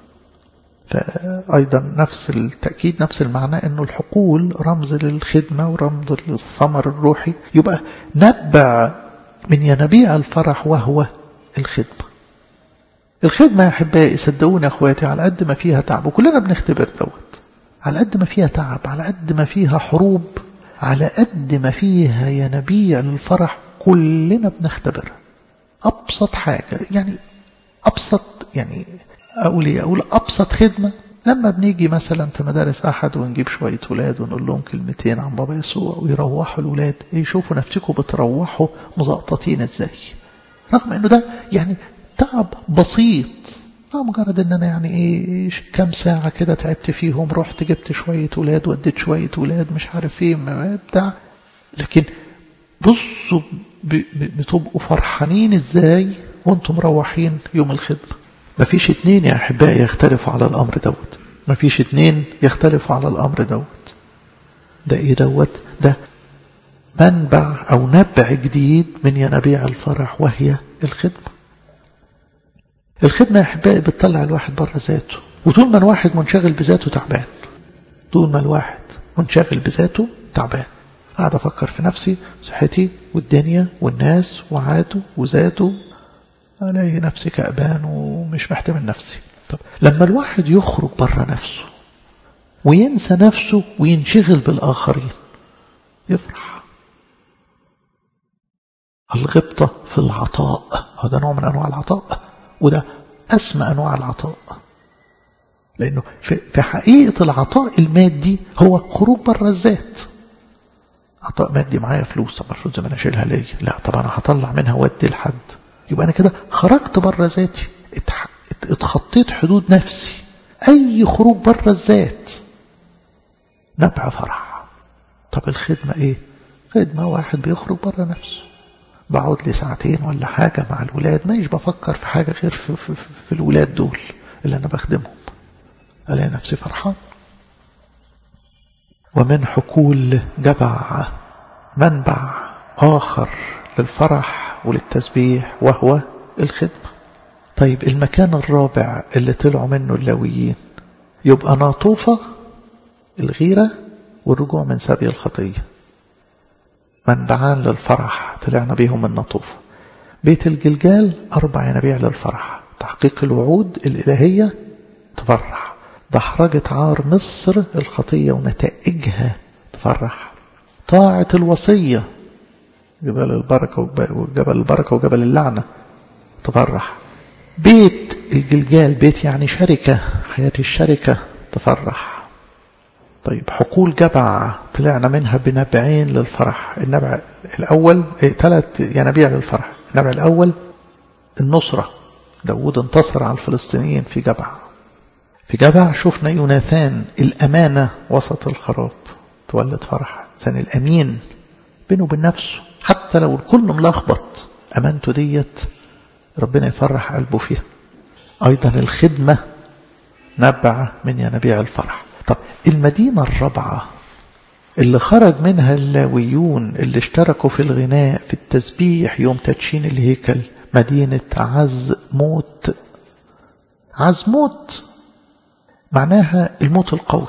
فأيضا نفس التأكيد نفس المعنى أنه الحقول رمز للخدمة ورمز للثمر الروحي يبقى نبع من ينابيع الفرح وهو الخدمة الخدمة يا أحبائي صدقوني يا أخواتي على قد ما فيها تعب وكلنا بنختبر دوت على قد ما فيها تعب على قد ما فيها حروب على قد ما فيها ينابيع للفرح كلنا بنختبرها أبسط حاجة يعني أبسط يعني أقول إيه أقول أبسط خدمة لما بنيجي مثلا في مدارس أحد ونجيب شوية ولاد ونقول لهم كلمتين عن بابا يسوع ويروحوا الولاد يشوفوا نفسكم بتروحوا مزقططين ازاي رغم انه ده يعني تعب بسيط مجرد ان انا يعني ايه كام ساعة كده تعبت فيهم رحت جبت شوية ولاد وديت شوية ولاد مش عارف ايه بتاع لكن بصوا بتبقوا فرحانين ازاي وانتم مروحين يوم الخدمة مفيش اتنين يا احبائي يختلفوا على الامر دوت مفيش اتنين يختلفوا على الامر دوت ده ايه دوت ده منبع او نبع جديد من ينابيع الفرح وهي الخدمه الخدمة يا أحبائي بتطلع الواحد بره ذاته وطول ما الواحد منشغل بذاته تعبان طول ما الواحد منشغل بذاته تعبان قاعد أفكر في نفسي صحتي والدنيا والناس وعاده وذاته ألاقي نفسي كأبان ومش محتمل نفسي طب لما الواحد يخرج بره نفسه وينسى نفسه وينشغل بالآخرين يفرح الغبطة في العطاء هذا نوع من أنواع العطاء وده أسمى أنواع العطاء لأنه في حقيقة العطاء المادي هو خروج بره الذات عطاء مادي معايا فلوس طب الفلوس ما انا اشيلها ليا لا طب انا هطلع منها وادي لحد يبقى انا كده خرجت بره ذاتي اتخطيت حدود نفسي اي خروج بره الذات نبع فرح طب الخدمة ايه خدمة واحد بيخرج بره نفسه بقعد لي ساعتين ولا حاجة مع الولاد مش بفكر في حاجة غير في, في, في, في الولاد دول اللي أنا بخدمهم ألاقي نفسي فرحان ومن حقول جبع منبع آخر للفرح وللتسبيح وهو الخدمة طيب المكان الرابع اللي طلعوا منه اللاويين يبقى ناطوفة الغيرة والرجوع من سبي الخطيه منبعان للفرح طلعنا بيهم النطوف بيت الجلجال أربع ينابيع للفرح تحقيق الوعود الإلهية تفرح دحرجة عار مصر الخطية ونتائجها تفرح طاعة الوصية جبل البركة وجبل البركة وجبل اللعنة تفرح بيت الجلجال بيت يعني شركة حياة الشركة تفرح طيب حقول جبع طلعنا منها بنبعين للفرح النبع الأول ثلاث ينابيع للفرح النبع الأول النصرة داود انتصر على الفلسطينيين في جبع في جبع شفنا يوناثان الأمانة وسط الخراب تولد فرح إنسان الأمين بينه وبين نفسه حتى لو الكل ملخبط أمانته ديت ربنا يفرح قلبه فيها أيضا الخدمة نبع من ينابيع الفرح طب المدينة الرابعة اللي خرج منها اللاويون اللي اشتركوا في الغناء في التسبيح يوم تدشين الهيكل مدينة عز موت عز موت معناها الموت القوي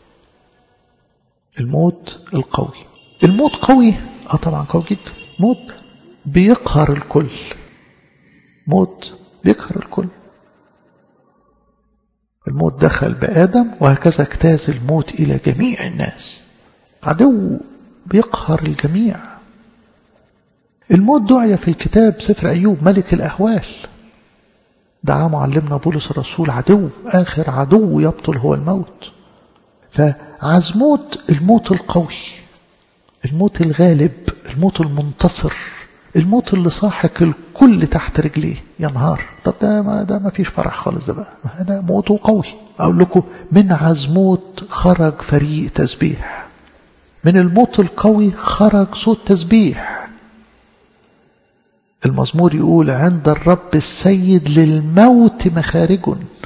الموت القوي الموت قوي اه طبعا قوي جدا موت بيقهر الكل موت بيقهر الكل الموت دخل بآدم وهكذا اجتاز الموت إلى جميع الناس عدو بيقهر الجميع الموت دعي في الكتاب سفر أيوب ملك الأهوال دعا معلمنا بولس الرسول عدو آخر عدو يبطل هو الموت فعزموت الموت القوي الموت الغالب الموت المنتصر الموت اللي صاحك الكل تحت رجليه يا نهار طب ده ما ده ما فيش فرح خالص ده بقى ده موته قوي اقول لكم من عزموت خرج فريق تسبيح من الموت القوي خرج صوت تسبيح المزمور يقول عند الرب السيد للموت مخارج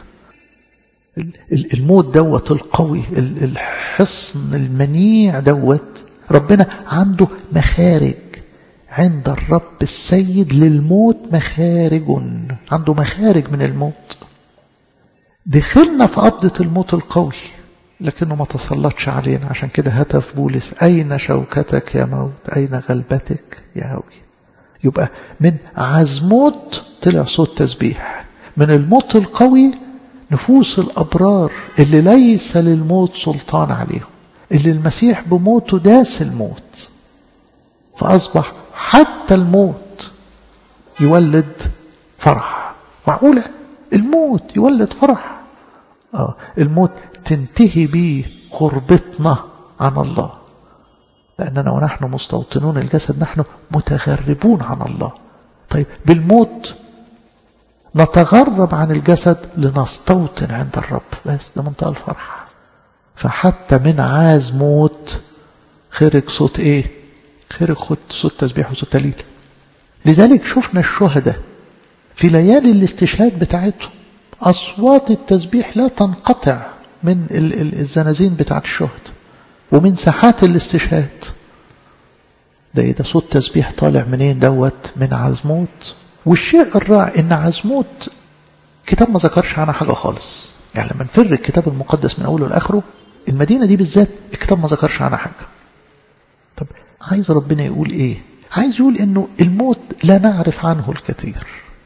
الموت دوت القوي الحصن المنيع دوت ربنا عنده مخارج عند الرب السيد للموت مخارج عنده مخارج من الموت دخلنا في قبضة الموت القوي لكنه ما تسلطش علينا عشان كده هتف بولس أين شوكتك يا موت أين غلبتك يا هوي يبقى من عزموت طلع صوت تسبيح من الموت القوي نفوس الأبرار اللي ليس للموت سلطان عليهم اللي المسيح بموته داس الموت فأصبح حتى الموت يولد فرح معقولة الموت يولد فرح آه الموت تنتهي به غربتنا عن الله لأننا ونحن مستوطنون الجسد نحن متغربون عن الله طيب بالموت نتغرب عن الجسد لنستوطن عند الرب بس ده منتهى الفرح فحتى من عاز موت خرج صوت ايه خرج صوت تسبيح وصوت تليل لذلك شفنا الشهداء في ليالي الاستشهاد بتاعتهم أصوات التسبيح لا تنقطع من الزنازين بتاعت الشهداء ومن ساحات الاستشهاد ده ايه ده صوت تسبيح طالع منين دوت من عزموت والشيء الرائع ان عزموت كتاب ما ذكرش عنها حاجة خالص يعني لما نفر الكتاب المقدس من أوله لآخره المدينة دي بالذات الكتاب ما ذكرش عنها حاجة طب عايز ربنا يقول ايه عايز يقول انه الموت لا نعرف عنه الكثير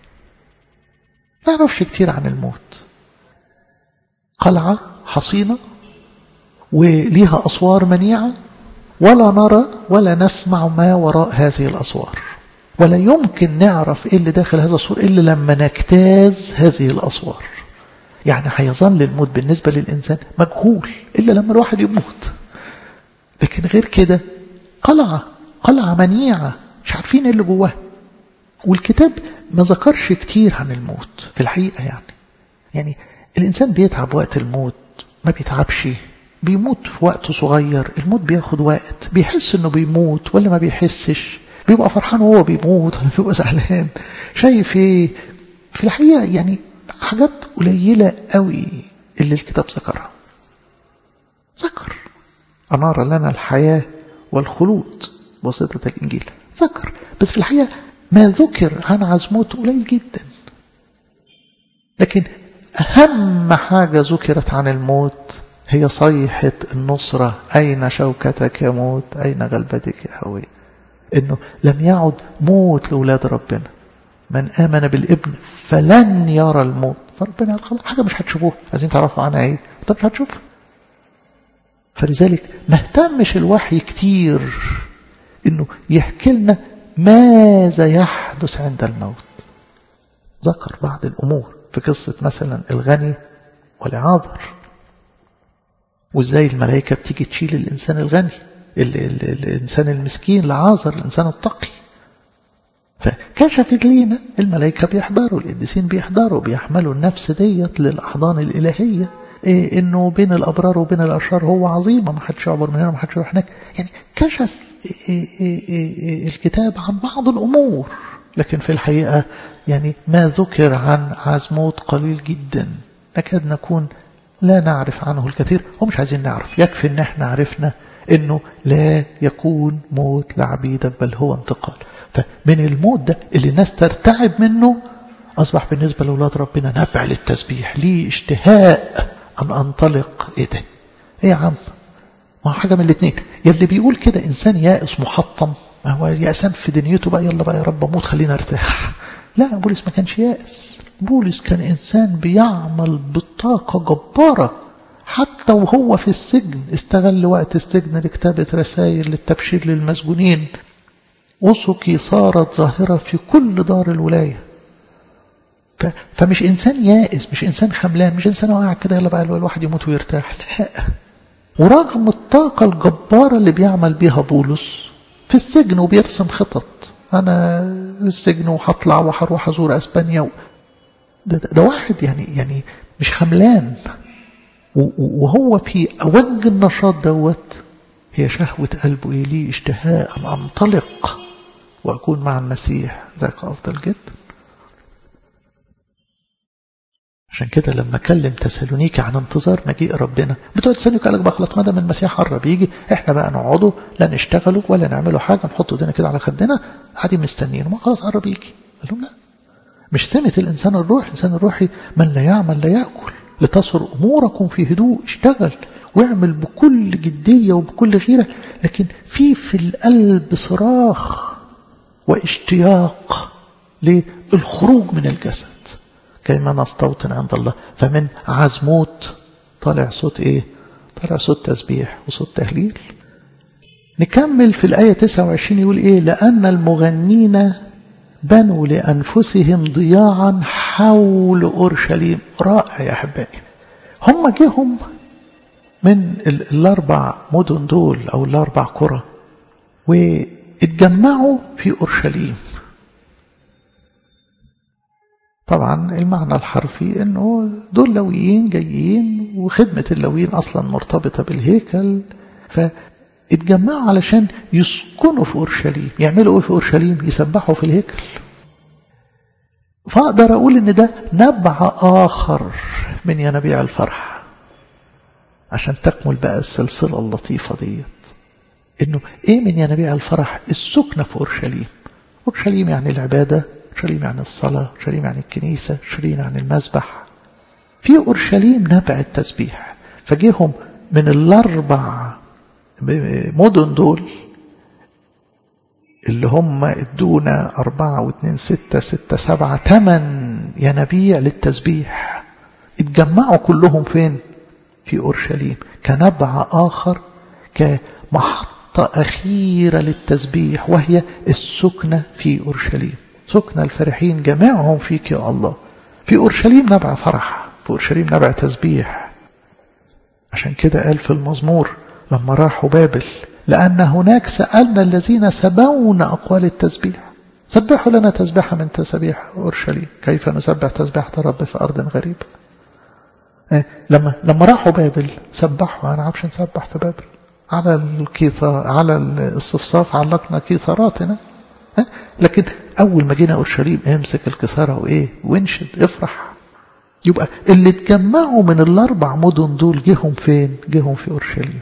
لا نعرفش كتير عن الموت قلعة حصينة وليها أسوار منيعة ولا نرى ولا نسمع ما وراء هذه الأسوار ولا يمكن نعرف إيه اللي داخل هذا السور إلا لما نجتاز هذه الأسوار يعني هيظل الموت بالنسبة للإنسان مجهول إلا لما الواحد يموت لكن غير كده قلعة قلعة منيعة مش عارفين إيه اللي جواها والكتاب ما ذكرش كتير عن الموت في الحقيقة يعني يعني الإنسان بيتعب وقت الموت ما بيتعبش بيموت في وقت صغير الموت بياخد وقت بيحس انه بيموت ولا ما بيحسش بيبقى فرحان وهو بيموت ولا بيبقى زعلان شايف ايه في الحقيقة يعني حاجات قليلة قوي اللي الكتاب ذكرها ذكر أنار لنا الحياة والخلود بواسطة الإنجيل ذكر بس في الحقيقة ما ذكر عن عزموت قليل جدا لكن أهم حاجة ذكرت عن الموت هي صيحة النصرة أين شوكتك يا موت أين غلبتك يا هوي إنه لم يعد موت لأولاد ربنا من آمن بالابن فلن يرى الموت فربنا قال حاجة مش هتشوفوها عايزين تعرفوا عنها ايه طب مش هتشوفها فلذلك ما اهتمش الوحي كتير انه يحكي لنا ماذا يحدث عند الموت ذكر بعض الامور في قصة مثلا الغني والعاذر وازاي الملائكة بتيجي تشيل الإنسان الغني ال ال الإنسان المسكين العاذر الإنسان التقي فكشفت لينا الملائكة بيحضروا القديسين بيحضروا بيحملوا النفس ديت للأحضان الإلهية إيه إنه بين الأبرار وبين الأشرار هو عظيمة ما حدش يعبر من هنا ما حدش يروح هناك يعني كشف إيه إيه إيه الكتاب عن بعض الأمور لكن في الحقيقة يعني ما ذكر عن عزموت قليل جدا نكاد نكون لا نعرف عنه الكثير ومش عايزين نعرف يكفي ان احنا عرفنا انه لا يكون موت لعبيدك بل هو انتقال فمن الموت ده اللي الناس ترتعب منه أصبح بالنسبة لأولاد ربنا نبع للتسبيح ليه اشتهاء أن أنطلق إيه ده إيه يا عم ما هو حاجة من الاثنين يلي بيقول كده إنسان يائس محطم ما هو يأسان في دنيته بقى يلا بقى يا رب أموت خلينا ارتاح لا بولس ما كانش يائس بولس كان إنسان بيعمل بطاقة جبارة حتى وهو في السجن استغل وقت السجن لكتابة رسائل للتبشير للمسجونين أسكي صارت ظاهرة في كل دار الولاية فمش إنسان يائس مش إنسان خملان مش إنسان واقع كده يلا بقى الواحد يموت ويرتاح لا ورغم الطاقة الجبارة اللي بيعمل بيها بولس في السجن وبيرسم خطط أنا السجن وهطلع وهروح أزور أسبانيا و... ده, ده, ده واحد يعني يعني مش خملان وهو في أوج النشاط دوت هي شهوة قلبه إيه لي اشتهاء أن أنطلق وأكون مع المسيح ذاك أفضل جدا عشان كده لما كلم تسالونيكي عن انتظار مجيء ربنا بتوع تسالونيكي قال لك بقى خلاص ما دام المسيح قرب يجي احنا بقى نقعدوا لا نشتغلوا ولا نعملوا حاجه نحط ايدينا كده على خدنا قاعدين مستنيين ما خلاص قرب يجي قال لهم لا مش سمة الانسان الروحي الانسان الروحي من لا يعمل لا ياكل لتصر اموركم في هدوء اشتغل واعمل بكل جديه وبكل غيره لكن في في القلب صراخ واشتياق للخروج من الجسد كيما نستوطن عند الله فمن عزموت طالع صوت ايه طالع صوت تسبيح وصوت تهليل نكمل في الآية 29 يقول ايه لأن المغنين بنوا لأنفسهم ضياعا حول أورشليم رائع يا أحبائي هم جيهم من الأربع مدن دول أو الأربع قرى واتجمعوا في أورشليم طبعا المعنى الحرفي انه دول لويين جايين وخدمة اللويين اصلا مرتبطة بالهيكل فاتجمعوا علشان يسكنوا في اورشليم يعملوا ايه في اورشليم يسبحوا في الهيكل فاقدر اقول ان ده نبع اخر من ينابيع الفرح عشان تكمل بقى السلسلة اللطيفة ديت انه ايه من ينابيع الفرح السكنة في اورشليم اورشليم يعني العبادة أورشليم يعني الصلاة أورشليم يعني الكنيسة أورشليم يعني المسبح في أورشليم نبع التسبيح فجيهم من الأربع مدن دول اللي هم ادونا أربعة واثنين ستة ستة سبعة ثمان ينابيع للتسبيح اتجمعوا كلهم فين في أورشليم كنبع آخر كمحطة أخيرة للتسبيح وهي السكنة في أورشليم سكن الفرحين جميعهم فيك يا الله في أورشليم نبع فرح في أورشليم نبع تسبيح عشان كده قال في المزمور لما راحوا بابل لأن هناك سألنا الذين سبونا أقوال التسبيح سبحوا لنا تسبيحة من تسبيح أورشليم كيف نسبح تسبيحة رب في أرض غريبة إيه لما لما راحوا بابل سبحوا أنا عارفش نسبح في بابل على الكيثة على الصفصاف علقنا كيثاراتنا لكن أول ما جينا أورشليم امسك الكسارة وإيه وانشد افرح يبقى اللي اتجمعوا من الأربع مدن دول جيهم فين جيهم في أورشليم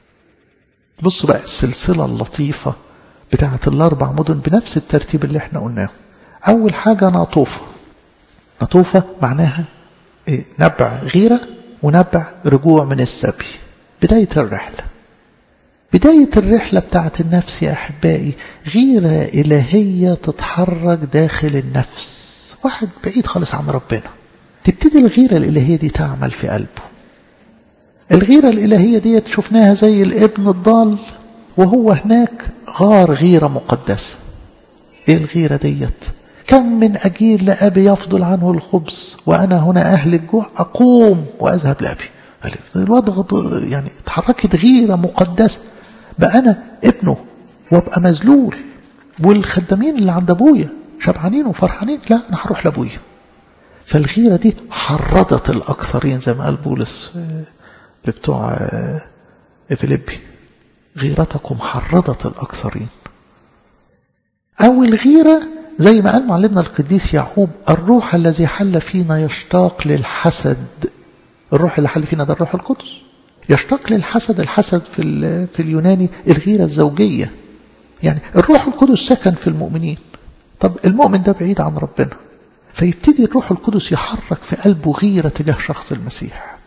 بصوا بقى السلسلة اللطيفة بتاعة الأربع مدن بنفس الترتيب اللي احنا قلناه أول حاجة ناطوفة ناطوفة معناها إيه؟ نبع غيرة ونبع رجوع من السبي بداية الرحلة بداية الرحلة بتاعت النفس يا أحبائي غيرة إلهية تتحرك داخل النفس واحد بعيد خالص عن ربنا تبتدي الغيرة الإلهية دي تعمل في قلبه الغيرة الإلهية دي شفناها زي الابن الضال وهو هناك غار غيرة مقدسة ايه الغيرة ديت كم من أجير لأبي يفضل عنه الخبز وأنا هنا أهل الجوع أقوم وأذهب لأبي الوضع يعني اتحركت غيرة مقدسة بقى أنا ابنه وابقى مذلول والخدامين اللي عند أبويا شبعانين وفرحانين لا أنا هروح لأبويا فالغيرة دي حرضت الأكثرين زي ما قال بولس لبتوع فيليبي غيرتكم حرضت الأكثرين أو الغيرة زي ما قال معلمنا القديس يعقوب الروح الذي حل فينا يشتاق للحسد الروح اللي حل فينا ده الروح القدس يشتاق للحسد الحسد في في اليوناني الغيرة الزوجية يعني الروح القدس سكن في المؤمنين طب المؤمن ده بعيد عن ربنا فيبتدي الروح القدس يحرك في قلبه غيرة تجاه شخص المسيح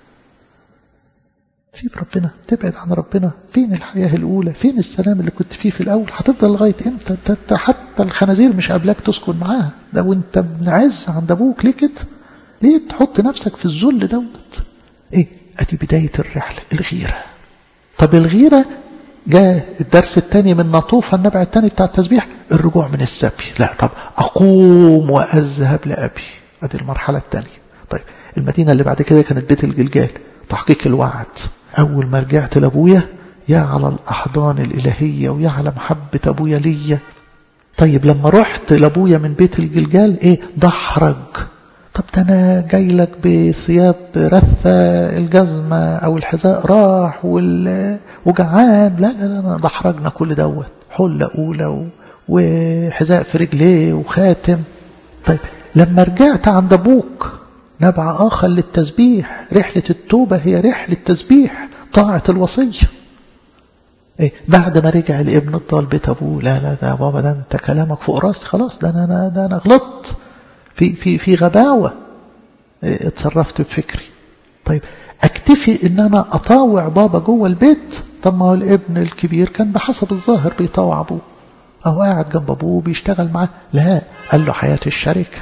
تسيب ربنا تبعد عن ربنا فين الحياة الأولى فين السلام اللي كنت فيه في الأول هتفضل لغاية امتى انت حتى الخنازير مش قابلاك تسكن معاها ده وانت ابن عز عند أبوك ليه كده ليه تحط نفسك في الذل دوت ايه ادي بداية الرحلة الغيرة طب الغيرة جاء الدرس الثاني من نطوفة النبع الثاني بتاع التسبيح الرجوع من السبي لا طب أقوم وأذهب لأبي هذه المرحلة الثانية طيب المدينة اللي بعد كده كانت بيت الجلجال تحقيق الوعد أول ما رجعت لأبويا يا على الأحضان الإلهية ويا على محبة أبويا ليا طيب لما رحت لأبويا من بيت الجلجال إيه دحرج طب ده أنا جاي لك بثياب رثة الجزمة أو الحذاء راح وال... وجعان لا لا لا دحرجنا كل دوت حلة أولى و... وحذاء في رجليه وخاتم طيب لما رجعت عند أبوك نبع آخر للتسبيح رحلة التوبة هي رحلة تسبيح طاعة الوصية إيه بعد ما رجع الابن الضال بيت أبوه لا لا ده بابا ده أنت كلامك فوق راسي خلاص ده أنا ده أنا غلطت في في في غباوة إيه اتصرفت بفكري طيب أكتفي إن أنا أطاوع بابا جوه البيت طب ما هو الابن الكبير كان بحسب الظاهر بيطاوع أبوه أهو قاعد جنب أبوه بيشتغل معاه لا قال له حياة الشركة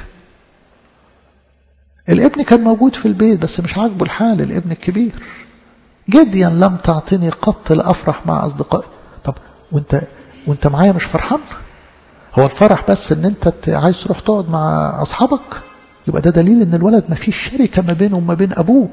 الابن كان موجود في البيت بس مش عاجبه الحال الابن الكبير جديا لم تعطيني قط لأفرح مع أصدقائي طب وانت وانت معايا مش فرحان هو الفرح بس ان انت عايز تروح تقعد مع أصحابك يبقى ده دليل ان الولد ما فيش شركة ما بينه وما بين أبوه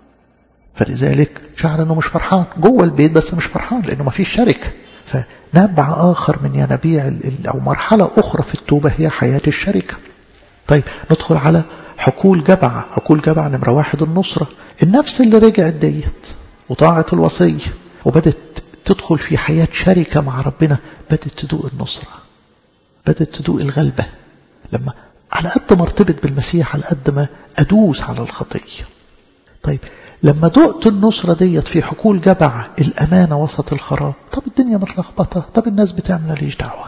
فلذلك شعر انه مش فرحان جوه البيت بس مش فرحان لانه ما فيش شركة فنبع آخر من ينابيع أو مرحلة أخرى في التوبة هي حياة الشركة طيب ندخل على حقول جبع حقول جبع نمرة واحد النصرة النفس اللي رجعت ديت وطاعة الوصية وبدت تدخل في حياة شركة مع ربنا بدت تدوق النصرة بدت تدوق الغلبة لما على قد ما ارتبط بالمسيح على قد ما أدوس على الخطية طيب لما دقت النصرة ديت في حقول جبع الأمانة وسط الخراب طب الدنيا متلخبطة طب الناس بتعمل ليش دعوة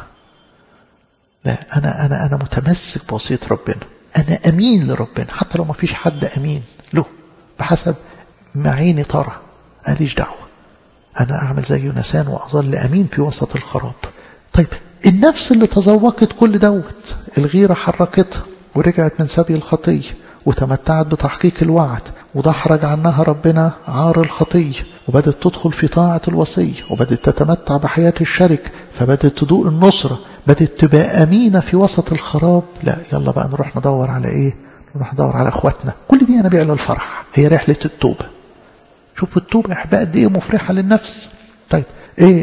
لا أنا أنا أنا متمسك بوصية ربنا أنا أمين لربنا حتى لو ما فيش حد أمين له بحسب ما عيني ترى ماليش دعوة أنا أعمل زي يونسان وأظل أمين في وسط الخراب طيب النفس اللي تذوقت كل دوت الغيرة حركتها ورجعت من سبي الخطية وتمتعت بتحقيق الوعد ودحرج عنها ربنا عار الخطية وبدت تدخل في طاعة الوصية وبدت تتمتع بحياة الشرك فبدت تدوق النصرة بدت تبقى أمينة في وسط الخراب لا يلا بقى نروح ندور على إيه نروح ندور على أخواتنا كل دي ينابيع للفرح هي رحلة التوبة شوفوا التوبة إحباء قد إيه مفرحة للنفس طيب إيه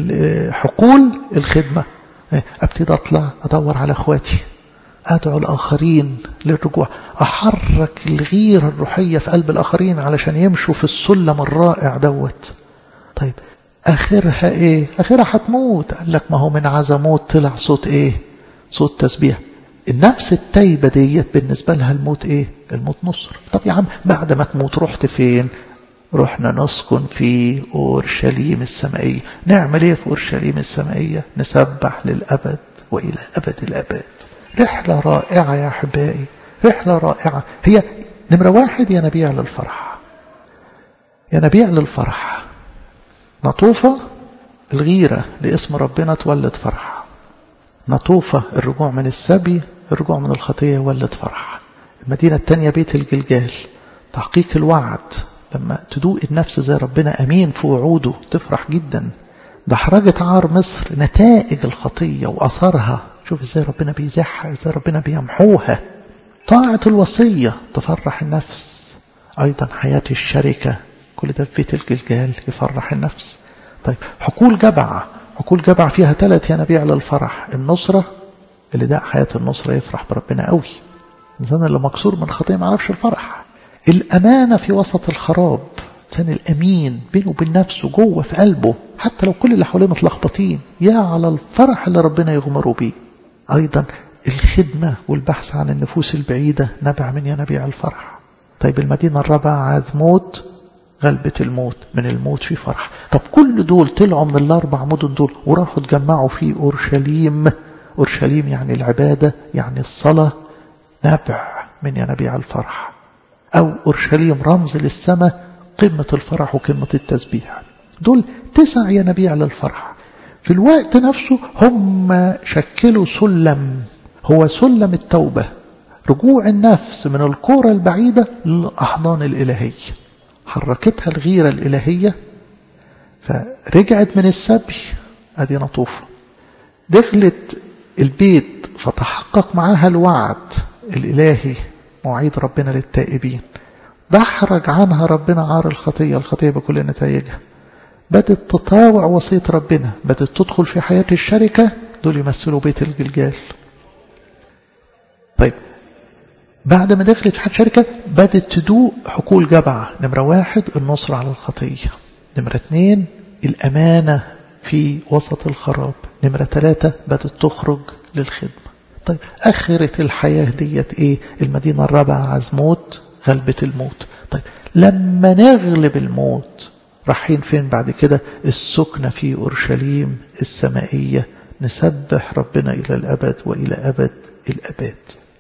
حقول الخدمة إيه أبتدي أطلع أدور على أخواتي أدعو الآخرين للرجوع أحرك الغيرة الروحية في قلب الآخرين علشان يمشوا في السلم الرائع دوت طيب آخرها إيه آخرها هتموت قال لك ما هو من عزموت طلع صوت إيه صوت تسبيح النفس التايبة ديت بالنسبة لها الموت إيه الموت نصر طب يا عم بعد ما تموت رحت فين رحنا نسكن في أورشليم السمائية نعمل إيه في أورشليم السمائية نسبح للأبد وإلى أبد الأبد رحلة رائعة يا أحبائي رحلة رائعة هي نمرة واحد ينابيع للفرح ينابيع للفرح نطوفة الغيرة لاسم ربنا تولد فرح نطوفة الرجوع من السبي الرجوع من الخطية يولد فرح المدينة الثانية بيت الجلجال تحقيق الوعد لما تدوق النفس زي ربنا أمين في وعوده تفرح جدا دحرجة عار مصر نتائج الخطية وأثرها شوف ازاي ربنا بيزحها ازاي ربنا بيمحوها طاعة الوصية تفرح النفس أيضا حياة الشركة كل ده في بيت الجلجال يفرح النفس طيب حقول جبع حقول جبع فيها ثلاث ينابيع للفرح النصرة اللي ده حياة النصرة يفرح بربنا قوي الإنسان اللي مكسور من خطية ما عرفش الفرح الأمانة في وسط الخراب الإنسان الأمين بينه وبين نفسه جوه في قلبه حتى لو كل اللي حواليه متلخبطين يا على الفرح اللي ربنا يغمره بيه أيضا الخدمة والبحث عن النفوس البعيدة نبع من ينابيع الفرح طيب المدينة الرابعة عزموت غلبة الموت من الموت في فرح طب كل دول طلعوا من الأربع مدن دول وراحوا اتجمعوا في أورشليم أورشليم يعني العبادة يعني الصلاة نبع من ينابيع الفرح أو أورشليم رمز للسماء قمة الفرح وقمة التسبيح دول تسع ينابيع للفرح في الوقت نفسه هم شكلوا سلم هو سلم التوبة رجوع النفس من الكورة البعيدة للأحضان الإلهية حركتها الغيرة الإلهية فرجعت من السبي أدي نطوفة دخلت البيت فتحقق معاها الوعد الإلهي مواعيد ربنا للتائبين دحرج عنها ربنا عار الخطية الخطية بكل نتائجها بدت تطاوع وصية ربنا بدت تدخل في حياة الشركة دول يمثلوا بيت الجلجال طيب بعد ما دخلت في حياة الشركة بدت تدوق حقول جبعة نمرة واحد النصر على الخطية نمرة اثنين الأمانة في وسط الخراب نمرة ثلاثة بدت تخرج للخدمة طيب أخرة الحياة ديت إيه المدينة الرابعة عزموت غلبة الموت طيب لما نغلب الموت رايحين فين بعد كده السكنة في أورشليم السمائية نسبح ربنا إلى الأبد وإلى أبد الأبد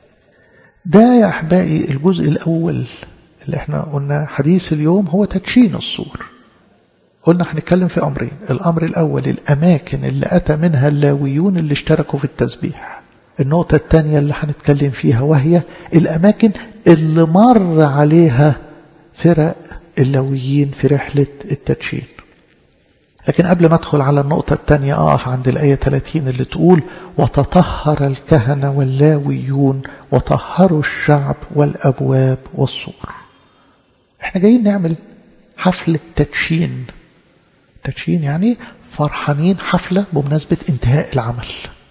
ده يا أحبائي الجزء الأول اللي احنا قلنا حديث اليوم هو تدشين الصور قلنا هنتكلم في أمرين الأمر الأول الأماكن اللي أتى منها اللاويون اللي اشتركوا في التسبيح النقطة الثانية اللي هنتكلم فيها وهي الأماكن اللي مر عليها فرق اللاويين في رحلة التدشين لكن قبل ما أدخل على النقطة الثانية أقف عند الآية 30 اللي تقول وتطهر الكهنة واللاويون وطهروا الشعب والأبواب والسور احنا جايين نعمل حفل تدشين تدشين يعني فرحانين حفلة بمناسبة انتهاء العمل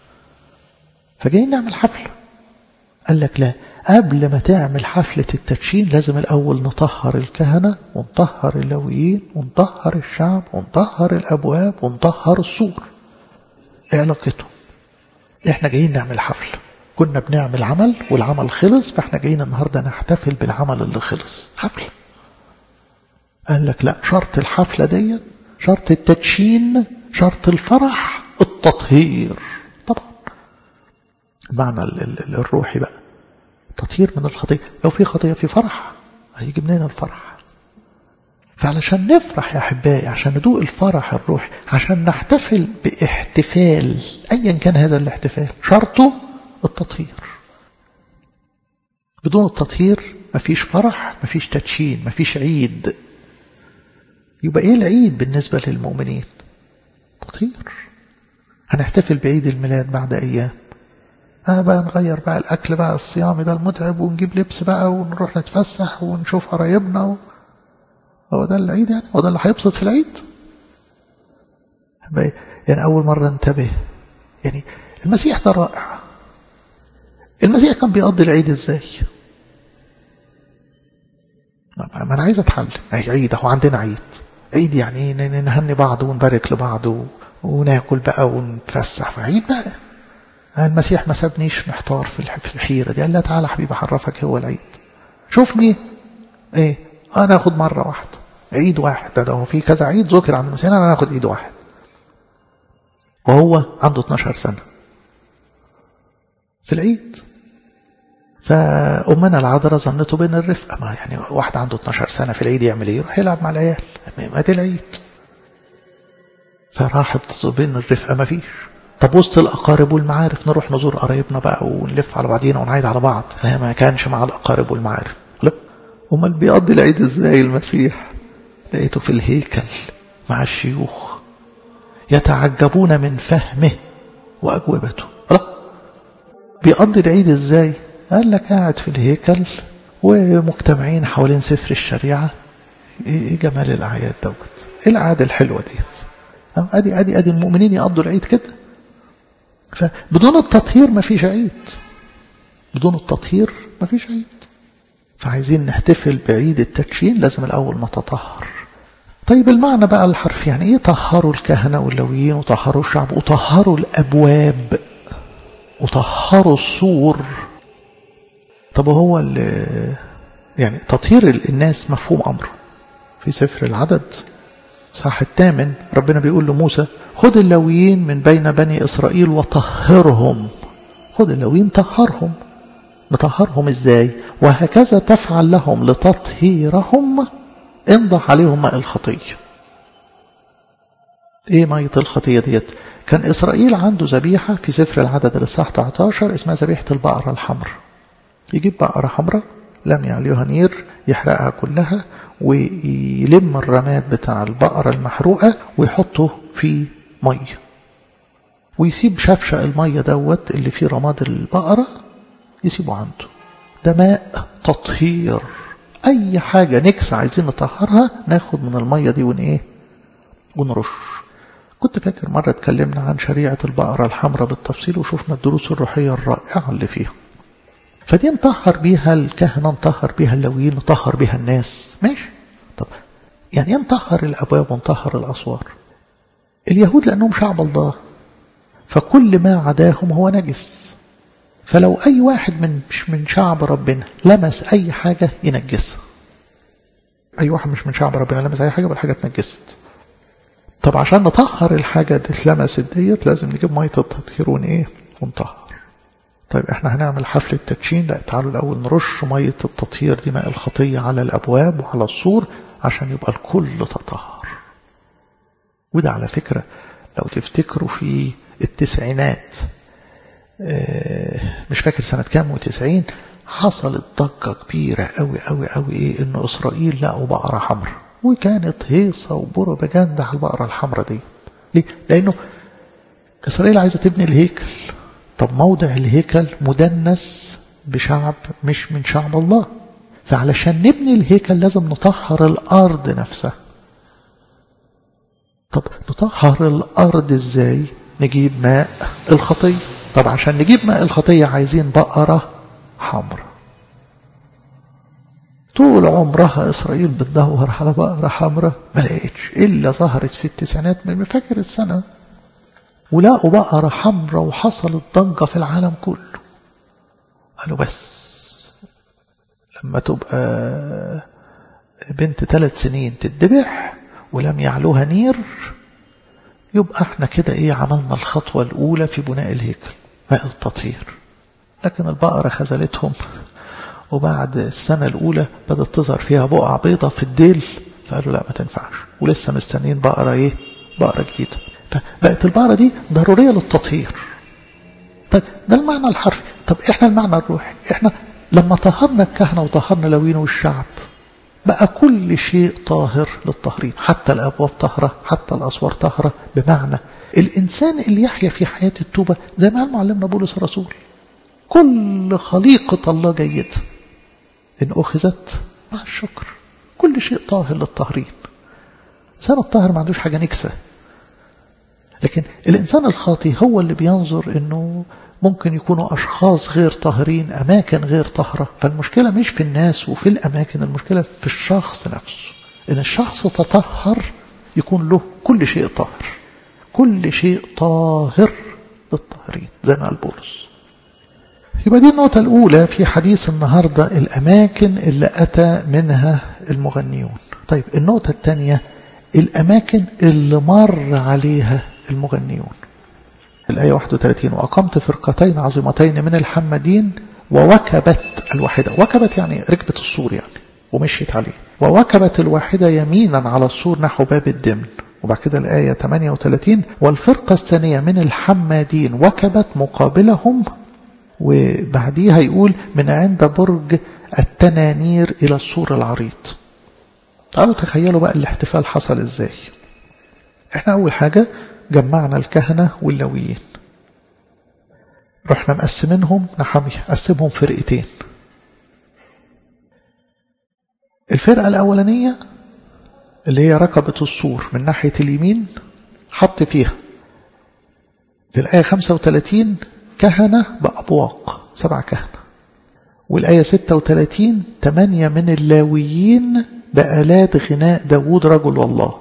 فجايين نعمل حفلة قال لك لا قبل ما تعمل حفلة التدشين لازم الأول نطهر الكهنة ونطهر اللاويين ونطهر الشعب ونطهر الأبواب ونطهر السور ايه علاقتهم احنا جايين نعمل حفلة كنا بنعمل عمل والعمل خلص فاحنا جايين النهاردة نحتفل بالعمل اللي خلص حفلة قال لك لا شرط الحفلة دي شرط التدشين شرط الفرح التطهير طبعا المعنى الروحي بقى تطهير من الخطية لو في خطية في فرح هيجي منين الفرح فعلشان نفرح يا أحبائي عشان ندوق الفرح الروحي عشان نحتفل باحتفال أيا كان هذا الاحتفال شرطه التطهير بدون التطهير مفيش فرح مفيش تدشين مفيش عيد يبقى ايه العيد بالنسبة للمؤمنين تطهير هنحتفل بعيد الميلاد بعد أيام آه بقى نغير بقى الأكل بقى الصيامي ده المتعب ونجيب لبس بقى ونروح نتفسح ونشوف قرايبنا و... هو ده العيد يعني هو ده اللي هيبسط في العيد يعني أول مرة انتبه يعني المسيح ده رائع المسيح كان بيقضي العيد ازاي ما أنا عايز أتحل عيد أهو عندنا عيد عيد يعني نهني بعض ونبارك لبعض وناكل بقى ونتفسح في عيد بقى المسيح ما سابنيش محتار في الحيرة دي قال لا تعالى حبيبي أعرفك هو العيد شوفني ايه انا اخد مرة واحدة عيد واحد ده, ده هو في كذا عيد ذكر عند المسيح انا اخد عيد واحد وهو عنده 12 سنة في العيد فأمنا العذراء ظنته بين الرفقة ما يعني واحد عنده 12 سنة في العيد يعمل ايه يروح يلعب مع العيال ما دي العيد فراحت بين الرفقة ما فيش طب وسط الأقارب والمعارف نروح نزور قرايبنا بقى ونلف على بعضينا ونعيد على بعض لا ما كانش مع الأقارب والمعارف لا أمال بيقضي العيد ازاي المسيح لقيته في الهيكل مع الشيوخ يتعجبون من فهمه وأجوبته لا بيقضي العيد ازاي قال لك قاعد في الهيكل ومجتمعين حوالين سفر الشريعة ايه جمال الأعياد دوت ايه العادة الحلوة ديت ادي ادي ادي المؤمنين يقضوا العيد كده فبدون التطهير ما فيش عيد بدون التطهير ما فيش عيد فعايزين نحتفل بعيد التدشين لازم الأول نتطهر طيب المعنى بقى الحرف يعني ايه طهروا الكهنة واللويين وطهروا الشعب وطهروا الأبواب وطهروا السور طب هو يعني تطهير الناس مفهوم أمره في سفر العدد صح الثامن ربنا بيقول لموسى خد اللويين من بين بني إسرائيل وطهرهم خد اللويين طهرهم نطهرهم ازاي وهكذا تفعل لهم لتطهيرهم انضح عليهم ماء الخطية ايه مية الخطية ديت كان إسرائيل عنده ذبيحة في سفر العدد الإصحاح 19 اسمها ذبيحة البقرة الحمراء يجيب بقرة حمراء لم يعليها نير يحرقها كلها ويلم الرماد بتاع البقرة المحروقة ويحطه في مية ويسيب شفشق المية دوت اللي فيه رماد البقرة يسيبه عنده ده ماء تطهير أي حاجة نكسة عايزين نطهرها ناخد من المية دي ون إيه ونرش كنت فاكر مرة اتكلمنا عن شريعة البقرة الحمراء بالتفصيل وشوفنا الدروس الروحية الرائعة اللي فيها فدي نطهر بيها الكهنة نطهر بيها اللويين نطهر بيها الناس ماشي طب يعني ايه نطهر الأبواب ونطهر الأسوار اليهود لأنهم شعب الله فكل ما عداهم هو نجس فلو أي واحد من مش من شعب ربنا لمس أي حاجة ينجسها أي واحد مش من شعب ربنا لمس أي حاجة بالحاجة اتنجست طب عشان نطهر الحاجة اللي اتلمست ديت لازم نجيب مية التطهير ون ايه ونطهر طيب احنا هنعمل حفلة تدشين لا تعالوا الأول نرش مية التطهير دي ماء الخطية على الأبواب وعلى السور عشان يبقى الكل تطهر وده على فكرة لو تفتكروا في التسعينات اه مش فاكر سنة كام وتسعين حصلت ضجة كبيرة قوي قوي قوي ايه ان اسرائيل لقوا بقرة حمراء وكانت هيصة وبروباجندا على البقرة الحمراء دي ليه؟ لأنه إسرائيل عايزة تبني الهيكل طب موضع الهيكل مدنس بشعب مش من شعب الله فعلشان نبني الهيكل لازم نطهر الأرض نفسها طب نطهر الأرض إزاي نجيب ماء الخطية طب عشان نجيب ماء الخطية عايزين بقرة حمراء طول عمرها إسرائيل بتدور على بقرة حمراء ما لقيتش إلا ظهرت في التسعينات من فاكر السنة ولقوا بقرة حمراء وحصلت ضجة في العالم كله قالوا بس لما تبقى بنت ثلاث سنين تتذبح ولم يعلوها نير يبقى احنا كده ايه عملنا الخطوة الأولى في بناء الهيكل ماء التطهير لكن البقرة خذلتهم وبعد السنة الأولى بدأت تظهر فيها بقع بيضة في الديل فقالوا لا ما تنفعش ولسه مستنيين بقرة ايه بقرة جديدة فبقت البقرة دي ضرورية للتطهير طيب ده المعنى الحرفي طب احنا المعنى الروحي احنا لما طهرنا الكهنة وطهرنا لوين والشعب بقى كل شيء طاهر للطهرين حتى الأبواب طهرة حتى الأسوار طهرة بمعنى الإنسان اللي يحيا في حياة التوبة زي ما قال معلمنا بولس الرسول كل خليقة الله جيدة إن أخذت مع الشكر كل شيء طاهر للطهرين الإنسان الطاهر ما عندوش حاجة نكسة لكن الإنسان الخاطي هو اللي بينظر أنه ممكن يكونوا أشخاص غير طاهرين أماكن غير طاهرة فالمشكلة مش في الناس وفي الأماكن المشكلة في الشخص نفسه إن الشخص تطهر يكون له كل شيء طاهر كل شيء طاهر للطاهرين زي ما قال بولس يبقى دي النقطة الأولى في حديث النهاردة الأماكن اللي أتى منها المغنيون طيب النقطة الثانية الأماكن اللي مر عليها المغنيون الآية 31 وأقمت فرقتين عظيمتين من الحمدين ووكبت الواحدة وكبت يعني ركبت السور يعني ومشيت عليه ووكبت الواحدة يمينا على السور نحو باب الدمن وبعد كده الآية 38 والفرقة الثانية من الحمادين وكبت مقابلهم وبعديها يقول من عند برج التنانير إلى السور العريض تعالوا تخيلوا بقى الاحتفال حصل ازاي احنا أول حاجة جمعنا الكهنة واللويين رحنا مقسمينهم نحمية قسمهم فرقتين الفرقة الأولانية اللي هي ركبة السور من ناحية اليمين حط فيها في الآية 35 كهنة بأبواق سبع كهنة والآية 36 ثمانية من اللاويين بآلات غناء داوود رجل الله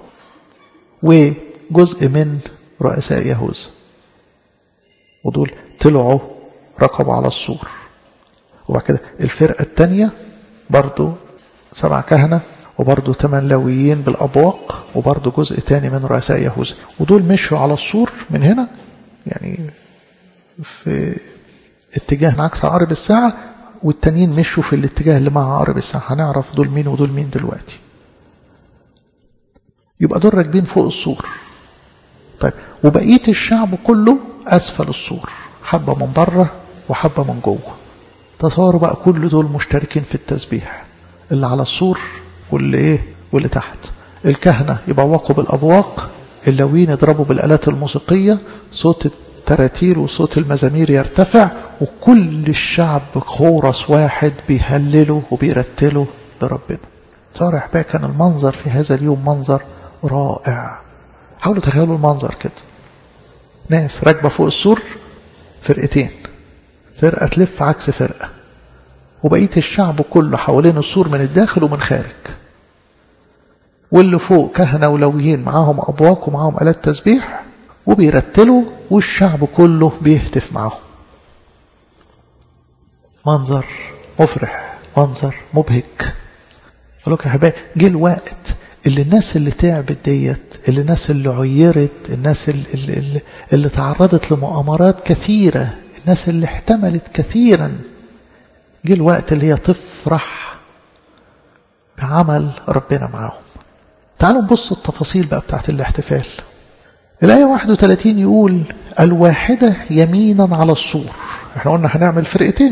وجزء من رؤساء يهوذا ودول طلعوا ركبوا على السور وبعد كده الفرقة الثانية برضو سبع كهنة وبرضو ثمان لاويين بالأبواق وبرضو جزء تاني من رؤساء يهوذا ودول مشوا على السور من هنا يعني في اتجاه عكس عقرب الساعة والتانيين مشوا في الاتجاه اللي مع عقرب الساعة هنعرف دول مين ودول مين دلوقتي يبقى دول راكبين فوق السور طيب وبقية الشعب كله أسفل السور حبة من بره وحبة من جوه تصوروا بقى كل دول مشتركين في التسبيح اللي على السور واللي ايه واللي تحت الكهنة يبوقوا بالأبواق اللويين يضربوا بالآلات الموسيقية صوت التراتيل وصوت المزامير يرتفع وكل الشعب خورس واحد بيهللوا وبيرتلوا لربنا صار يا احبائي كان المنظر في هذا اليوم منظر رائع حاولوا تخيلوا المنظر كده ناس راكبه فوق السور فرقتين فرقه تلف عكس فرقه وبقيه الشعب كله حوالين السور من الداخل ومن خارج واللي فوق كهنة ولويين معاهم أبواق ومعاهم آلات تسبيح وبيرتلوا والشعب كله بيهتف معاهم منظر مفرح منظر مبهج أقول لك يا حبايبي جه الوقت اللي الناس اللي تعبت ديت اللي الناس اللي عيرت الناس اللي, اللي, اللي تعرضت لمؤامرات كثيرة الناس اللي احتملت كثيرا جه الوقت اللي هي تفرح بعمل ربنا معاهم تعالوا نبص التفاصيل بقى بتاعت الاحتفال الآية 31 يقول الواحدة يمينا على السور احنا قلنا هنعمل فرقتين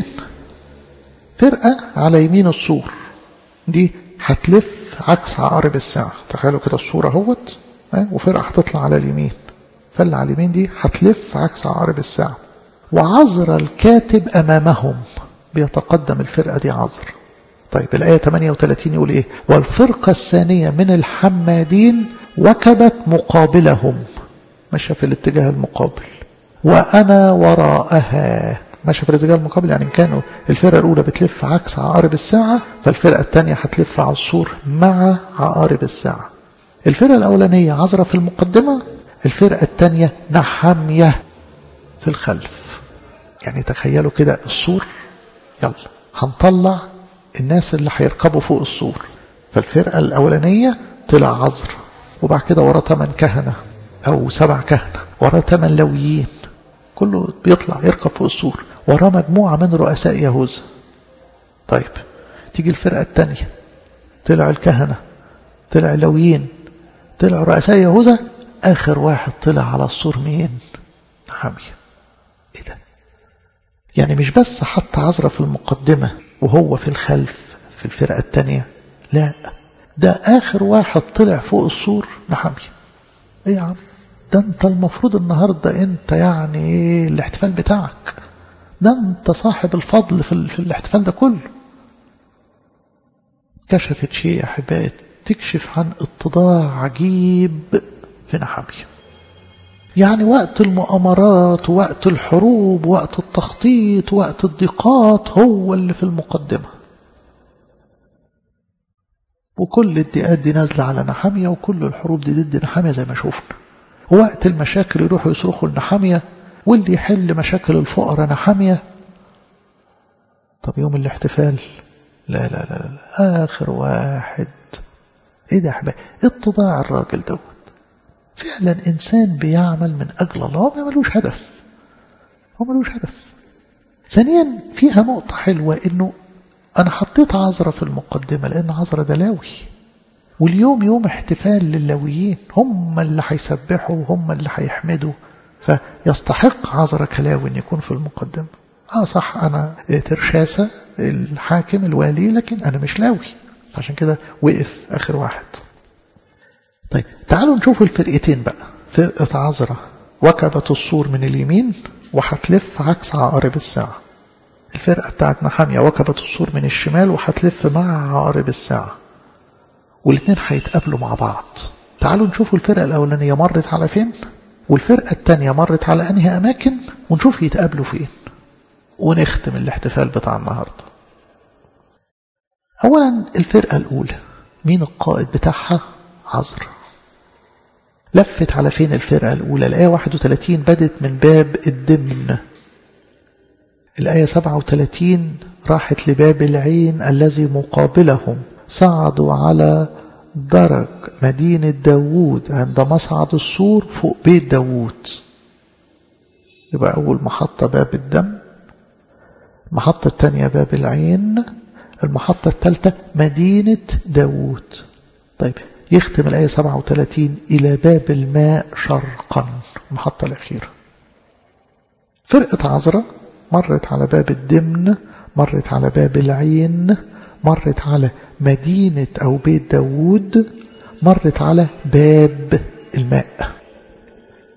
فرقة على يمين السور دي هتلف عكس عقارب الساعة تخيلوا كده الصورة اهوت وفرقة هتطلع على اليمين فاللي على اليمين دي هتلف عكس عقارب الساعة وعذر الكاتب أمامهم بيتقدم الفرقة دي عذر طيب الآية 38 يقول إيه والفرقة الثانية من الحمادين وكبت مقابلهم ماشية في الاتجاه المقابل وأنا وراءها ماشية في الاتجاه المقابل يعني كانوا الفرقة الأولى بتلف عكس عقارب الساعة فالفرقة الثانية هتلف على السور مع عقارب الساعة الفرقة الأولانية عذرة في المقدمة الفرقة الثانية نحمية في الخلف يعني تخيلوا كده السور يلا هنطلع الناس اللي هيركبوا فوق السور فالفرقة الأولانية طلع عذر وبعد كده وراه ثمان كهنة أو سبع كهنة وراه ثمان لويين كله بيطلع يركب فوق السور وراه مجموعة من رؤساء يهوذا طيب تيجي الفرقة الثانية طلع الكهنة طلع اللويين طلع رؤساء يهوذا آخر واحد طلع على السور مين حامية إيه ده يعني مش بس حط عذرة في المقدمة وهو في الخلف في الفرقة الثانية لا ده آخر واحد طلع فوق السور نحمية ايه يا عم ده انت المفروض النهاردة انت يعني ايه الاحتفال بتاعك ده انت صاحب الفضل في, في الاحتفال ده كله كشفت شيء يا حبايب تكشف عن اتضاع عجيب في نحمية يعني وقت المؤامرات وقت الحروب وقت التخطيط وقت الضيقات هو اللي في المقدمة وكل الدقات دي نازلة على نحامية وكل الحروب دي ضد نحامية زي ما شوفنا وقت المشاكل يروحوا يصرخوا لنحامية واللي يحل مشاكل الفقراء نحامية طب يوم الاحتفال لا لا لا, لا. آخر واحد ايه ده يا حبايبي اتضاع الراجل دوت فعلا إنسان بيعمل من أجل الله هو ما ملوش هدف هو ملوش هدف ثانيا فيها نقطة حلوة إنه أنا حطيت عذرة في المقدمة لأن عذرة ده لاوي واليوم يوم احتفال للاويين هم اللي هيسبحوا وهم اللي هيحمدوا فيستحق عذرة كلاوي أن يكون في المقدمة آه صح أنا ترشاسة الحاكم الوالي لكن أنا مش لاوي عشان كده وقف آخر واحد طيب تعالوا نشوف الفرقتين بقى فرقة عذرة وكبت السور من اليمين وهتلف عكس عقارب الساعة الفرقة بتاعت نحامية وكبت السور من الشمال وهتلف مع عقارب الساعة والاثنين هيتقابلوا مع بعض تعالوا نشوفوا الفرقة الأولانية مرت على فين والفرقة الثانية مرت على أنهي أماكن ونشوف يتقابلوا فين ونختم الاحتفال بتاع النهاردة أولا الفرقة الأولى مين القائد بتاعها عذر لفت على فين الفرقة الأولى الآية 31 بدت من باب الدمن الآية 37 راحت لباب العين الذي مقابلهم صعدوا على درج مدينة داوود عند مصعد السور فوق بيت داوود يبقى أول محطة باب الدم المحطة الثانية باب العين المحطة الثالثة مدينة داوود طيب يختم الآية 37 إلى باب الماء شرقا المحطة الأخيرة فرقة عذراء مرت على باب الدمن مرت على باب العين مرت على مدينة أو بيت داوود مرت على باب الماء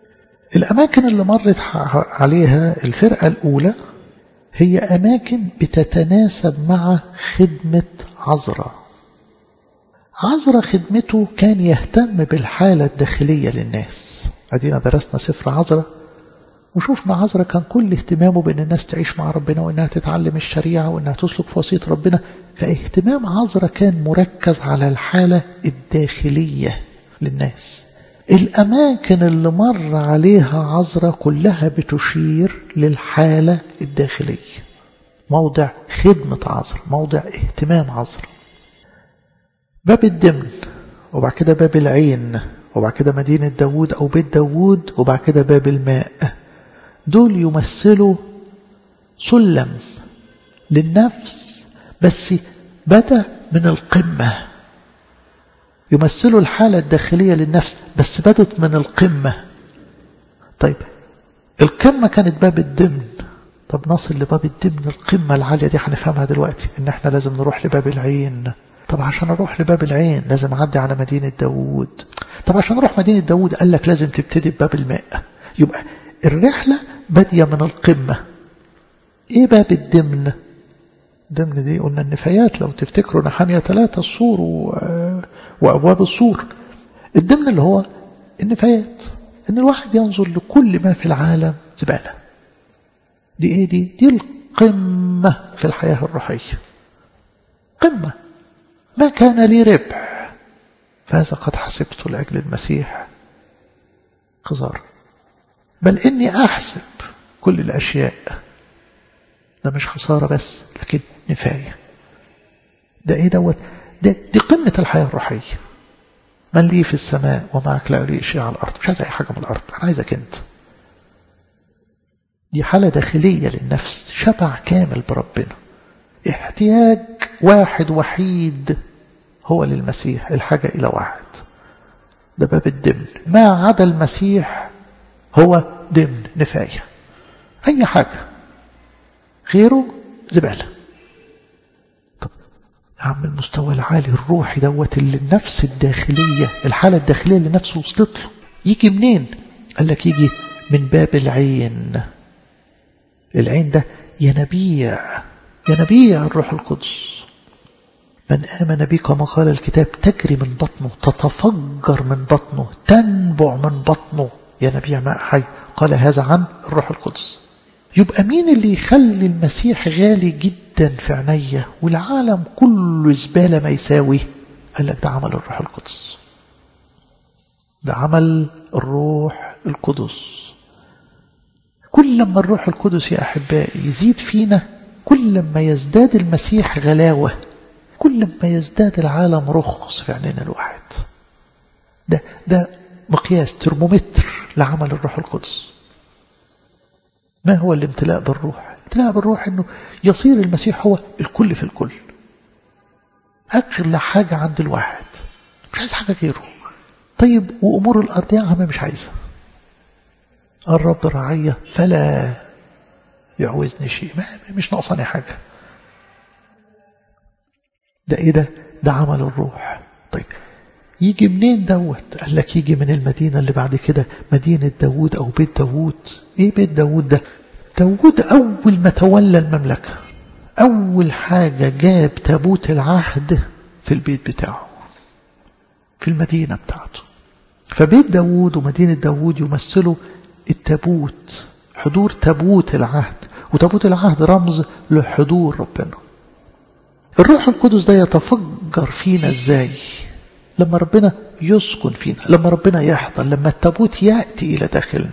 الأماكن اللي مرت عليها الفرقة الأولى هي أماكن بتتناسب مع خدمة عذراء عذراء خدمته كان يهتم بالحالة الداخلية للناس أدينا درسنا سفر عذراء وشوفنا عذراء كان كل اهتمامه بأن الناس تعيش مع ربنا وأنها تتعلم الشريعة وأنها تسلك في وصية ربنا فاهتمام عذراء كان مركز على الحالة الداخلية للناس الأماكن اللي مر عليها عذراء كلها بتشير للحالة الداخلية موضع خدمة عذراء موضع اهتمام عذراء باب الدمن وبعد كده باب العين وبعد كده مدينة داوود أو بيت داوود وبعد كده باب الماء دول يمثلوا سلم للنفس بس بدأ من القمة يمثلوا الحالة الداخلية للنفس بس بدت من القمة طيب القمة كانت باب الدمن طب نصل لباب الدمن القمة العالية دي هنفهمها دلوقتي ان احنا لازم نروح لباب العين طب عشان اروح لباب العين لازم اعدي على مدينة داوود طب عشان اروح مدينة داوود قال لك لازم تبتدي بباب الماء يبقى الرحلة بادية من القمة ايه باب الدمن ضمن دي قلنا النفايات لو تفتكروا نحامية ثلاثة السور و... وأبواب السور الضمن اللي هو النفايات إن الواحد ينظر لكل ما في العالم زبالة دي إيه دي؟ دي القمة في الحياة الروحية قمة ما كان لي ربح فهذا قد حسبته لأجل المسيح خسارة بل إني أحسب كل الأشياء ده مش خسارة بس لكن نفاية ده ايه دوت ده دي قمة الحياة الروحية من لي في السماء ومعك لا لي شيء على الأرض مش عايز أي حاجة من الأرض أنا عايزك أنت دي حالة داخلية للنفس شبع كامل بربنا احتياج واحد وحيد هو للمسيح الحاجة إلى واحد ده باب الدمن ما عدا المسيح هو دمن نفاية أي حاجة غيره زبالة طب يا عم المستوى العالي الروحي دوت اللي النفس الداخلية الحالة الداخلية اللي نفسه وصلت له يجي منين قال لك يجي من باب العين العين ده ينبيع ينبيع الروح القدس من آمن بي كما قال الكتاب تجري من بطنه تتفجر من بطنه تنبع من بطنه ينبيع ماء حي قال هذا عن الروح القدس يبقى مين اللي يخلي المسيح غالي جدا في عينيا والعالم كله زبالة ما يساوي قال لك ده عمل الروح القدس ده عمل الروح القدس كل لما الروح القدس يا أحبائي يزيد فينا كل لما يزداد المسيح غلاوة كل لما يزداد العالم رخص في عينينا الواحد ده ده مقياس ترمومتر لعمل الروح القدس ما هو الامتلاء بالروح الامتلاء بالروح انه يصير المسيح هو الكل في الكل اغلى حاجة عند الواحد مش عايز حاجة غيره طيب وامور الارض يا عم مش عايزها الرب رعية فلا يعوزني شيء ما مش ناقصاني حاجة ده ايه ده ده عمل الروح طيب يجي منين دوت قال لك يجي من المدينة اللي بعد كده مدينة داوود أو بيت داوود إيه بيت داوود ده داوود أول ما تولى المملكة أول حاجة جاب تابوت العهد في البيت بتاعه في المدينة بتاعته فبيت داوود ومدينة داوود يمثلوا التابوت حضور تابوت العهد وتابوت العهد رمز لحضور ربنا الروح القدس ده يتفجر فينا ازاي لما ربنا يسكن فينا لما ربنا يحضر لما التابوت يأتي إلى داخلنا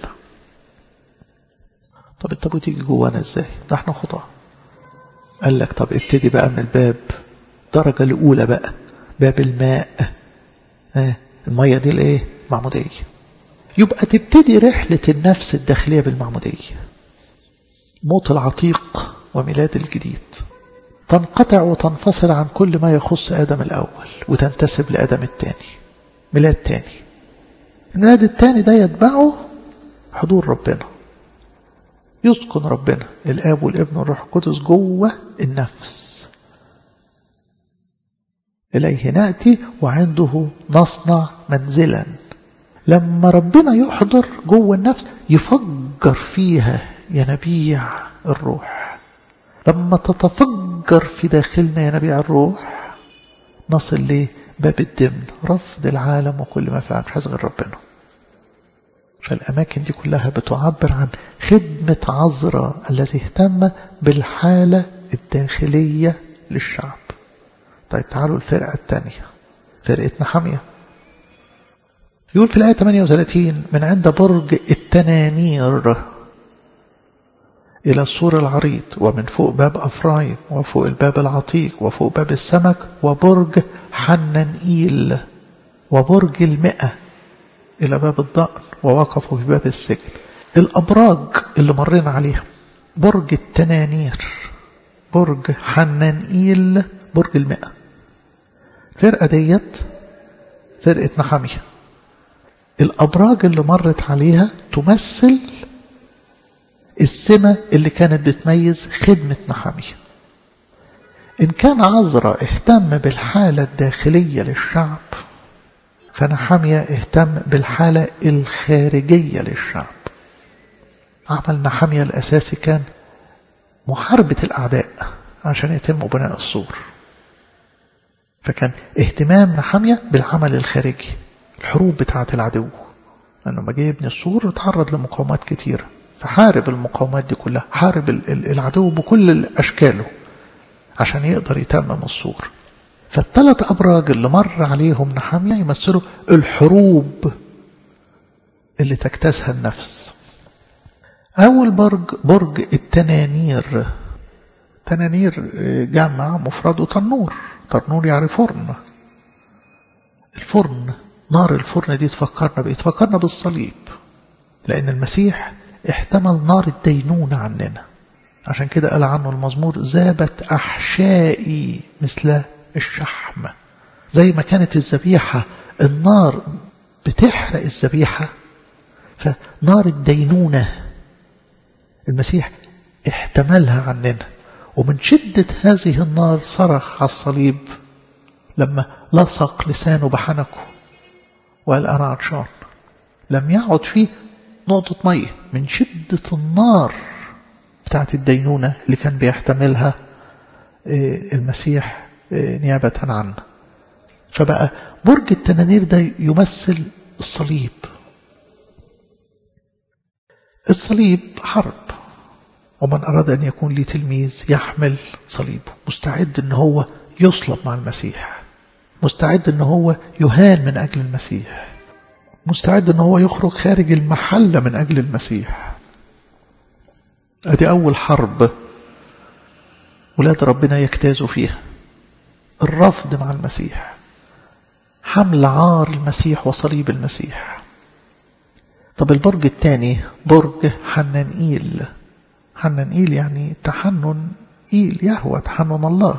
طب التابوت يجي جوانا ازاي ده احنا خطأ قال لك طب ابتدي بقى من الباب درجة الأولى بقى باب الماء اه المية دي الايه معمودية يبقى تبتدي رحلة النفس الداخلية بالمعمودية موت العتيق وميلاد الجديد تنقطع وتنفصل عن كل ما يخص آدم الأول وتنتسب لآدم الثاني ميلاد تاني الميلاد الثاني ده يتبعه حضور ربنا يسكن ربنا الآب والابن والروح القدس جوه النفس إليه نأتي وعنده نصنع منزلا لما ربنا يحضر جوه النفس يفجر فيها ينابيع الروح لما تتفجر في داخلنا ينابيع الروح نصل لباب الدمن رفض العالم وكل ما فعل مش عايز غير ربنا فالأماكن دي كلها بتعبر عن خدمة عذراء الذي اهتم بالحالة الداخلية للشعب طيب تعالوا الفرقة الثانية فرقة نحمية يقول في الآية 38 من عند برج التنانير إلى السور العريض ومن فوق باب أفرايم وفوق الباب العتيق وفوق باب السمك وبرج حنانئيل وبرج المئة إلى باب الضأن ووقفوا في باب السجن الأبراج اللي مرينا عليها برج التنانير برج حنانئيل برج المئة الفرقة ديت فرقة نحمية الأبراج اللي مرت عليها تمثل السمة اللي كانت بتميز خدمة نحمية إن كان عذرا اهتم بالحالة الداخلية للشعب فنحمية اهتم بالحالة الخارجية للشعب عمل نحمية الأساسي كان محاربة الأعداء عشان يتم بناء السور فكان اهتمام نحمية بالعمل الخارجي الحروب بتاعة العدو لأنه ما جه يبني السور وتعرض لمقاومات كتيرة فحارب المقاومات دي كلها حارب العدو بكل أشكاله عشان يقدر يتمم السور فالثلاث أبراج اللي مر عليهم نحمية يمثلوا الحروب اللي تكتسها النفس أول برج برج التنانير تنانير جمع مفرده تنور تنور يعني فرن الفرن نار الفرن دي تفكرنا بإيه تفكرنا بالصليب لأن المسيح احتمل نار الدينونة عننا عشان كده قال عنه المزمور ذابت أحشائي مثل الشحم زي ما كانت الذبيحة النار بتحرق الذبيحة فنار الدينونة المسيح احتملها عننا ومن شدة هذه النار صرخ على الصليب لما لصق لسانه بحنكه وقال أنا عطشان لم يعد فيه نقطة مية من شدة النار بتاعت الدينونة اللي كان بيحتملها المسيح نيابة عنه فبقى برج التنانير ده يمثل الصليب الصليب حرب ومن أراد أن يكون لي تلميذ يحمل صليبه مستعد أن هو يصلب مع المسيح مستعد أن هو يهان من أجل المسيح مستعد أن هو يخرج خارج المحلة من أجل المسيح أدي أول حرب ولاد ربنا يجتازوا فيها الرفض مع المسيح حمل عار المسيح وصليب المسيح طب البرج الثاني برج حنانئيل حنانئيل يعني تحنن إيل يهوى تحنن الله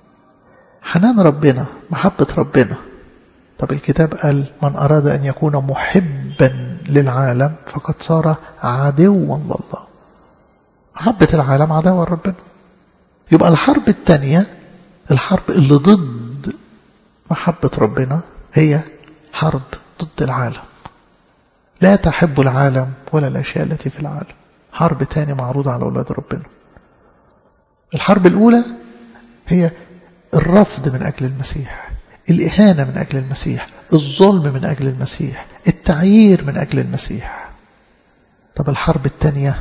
حنان ربنا محبة ربنا طب الكتاب قال من أراد أن يكون محبا للعالم فقد صار عدوا لله محبة العالم عداوة ربنا يبقى الحرب الثانية الحرب اللي ضد محبة ربنا هي حرب ضد العالم لا تحب العالم ولا الأشياء التي في العالم حرب تاني معروضة على أولاد ربنا الحرب الأولى هي الرفض من أجل المسيح الإهانة من أجل المسيح الظلم من أجل المسيح التعيير من أجل المسيح طب الحرب الثانية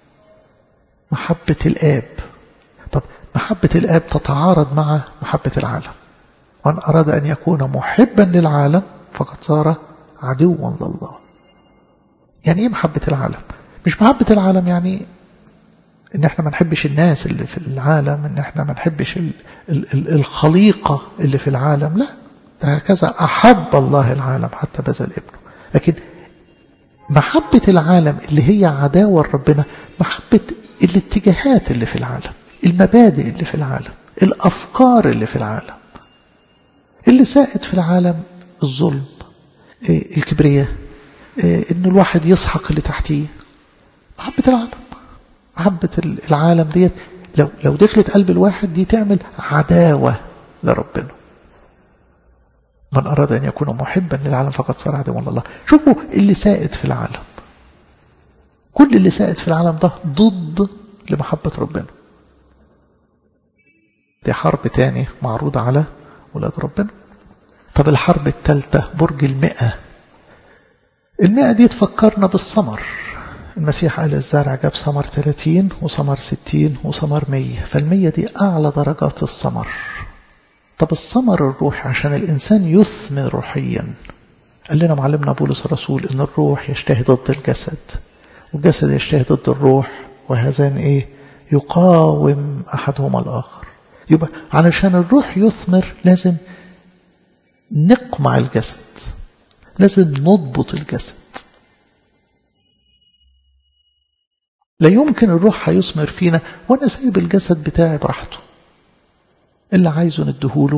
محبة الآب طب محبة الآب تتعارض مع محبة العالم من أراد أن يكون محبا للعالم فقد صار عدوا لله يعني إيه محبة العالم مش محبة العالم يعني ان احنا ما نحبش الناس اللي في العالم ان احنا ما نحبش ال ال ال الخليقة اللي في العالم لا ده هكذا أحب الله العالم حتى بذل ابنه لكن محبة العالم اللي هي عداوة ربنا محبة الاتجاهات اللي في العالم المبادئ اللي في العالم الأفكار اللي في العالم اللي سائد في العالم الظلم الكبرياء ان الواحد يسحق اللي تحتيه محبة العالم محبة العالم ديت لو لو دخلت قلب الواحد دي تعمل عداوة لربنا من أراد أن يكون محبا للعالم فقد صار عدوا الله شوفوا اللي سائد في العالم كل اللي سائد في العالم ده ضد لمحبة ربنا دي حرب تاني معروضة على ولاد ربنا طب الحرب الثالثة برج المئة المئة دي تفكرنا بالثمر المسيح قال الزارع جاب ثمر 30 وثمر 60 وثمر 100 فالمية دي أعلى درجات الثمر طب الثمر الروحي عشان الإنسان يثمر روحيا قال لنا معلمنا بولس الرسول إن الروح يجتهد ضد الجسد والجسد يجتهد ضد الروح وهذان إيه يقاوم أحدهما الآخر يبقى علشان الروح يثمر لازم نقمع الجسد لازم نضبط الجسد لا يمكن الروح هيثمر فينا وانا سايب الجسد بتاعي براحته اللي عايزه نديهوله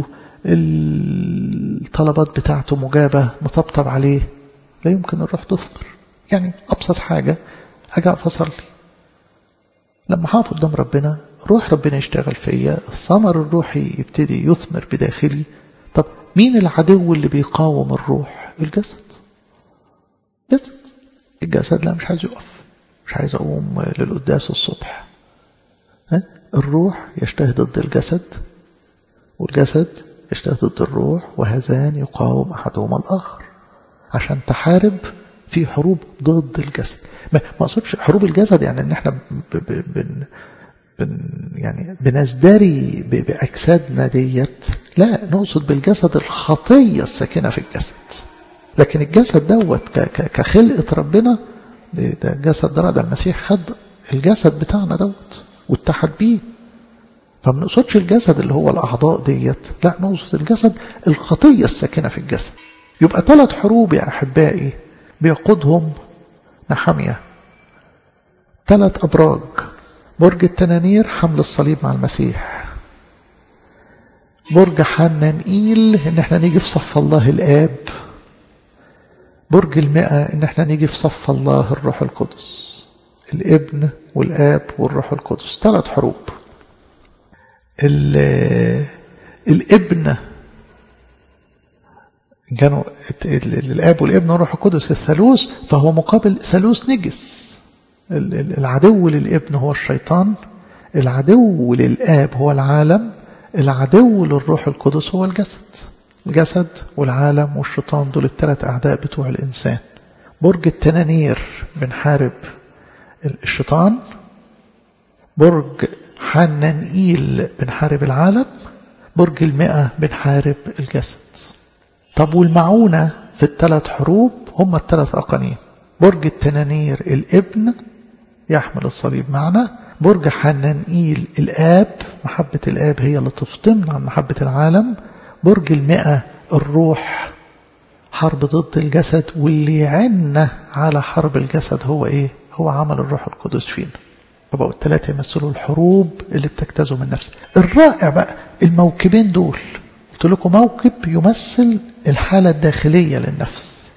الطلبات بتاعته مجابة مطبطب عليه لا يمكن الروح تثمر يعني أبسط حاجة أجي أقف أصلي لما هقف قدام ربنا روح ربنا يشتغل فيا الثمر الروحي يبتدي يثمر بداخلي طب مين العدو اللي بيقاوم الروح الجسد جسد الجسد لا مش عايز يقف مش عايز أقوم للقداس الصبح ها؟ الروح يجتهد ضد الجسد والجسد يجتهد ضد الروح وهذان يقاوم أحدهما الآخر عشان تحارب في حروب ضد الجسد ما اقصدش حروب الجسد يعني ان احنا ب ب بن بن يعني بنزدري باجسادنا ديت لا نقصد بالجسد الخطيه الساكنه في الجسد لكن الجسد دوت كخلقه ربنا ده الجسد ده ده المسيح خد الجسد بتاعنا دوت واتحد بيه فما نقصدش الجسد اللي هو الاعضاء ديت لا نقصد الجسد الخطيه الساكنه في الجسد يبقى ثلاث حروب يا احبائي بيقودهم نحمية ثلاث أبراج برج التنانير حمل الصليب مع المسيح برج حنانئيل ان احنا نيجي في صف الله الآب برج المئة ان احنا نيجي في صف الله الروح القدس الابن والآب والروح القدس ثلاث حروب الابن كانوا الاب والابن والروح القدس الثالوث فهو مقابل ثالوث نجس العدو للابن هو الشيطان العدو للاب هو العالم العدو للروح القدس هو الجسد الجسد والعالم والشيطان دول الثلاث اعداء بتوع الانسان برج التنانير بنحارب الشيطان برج حنانئيل بنحارب العالم برج المئة بنحارب الجسد طب والمعونة في الثلاث حروب هم الثلاث أقانيم برج التنانير الابن يحمل الصليب معنا برج حنانئيل الآب محبة الآب هي اللي تفطمنا عن محبة العالم برج المئة الروح حرب ضد الجسد واللي يعنا على حرب الجسد هو ايه هو عمل الروح القدس فينا فبقوا الثلاثة يمثلوا الحروب اللي بتجتازوا من نفسه الرائع بقى الموكبين دول قلت لكم موكب يمثل الحالة الداخلية للنفس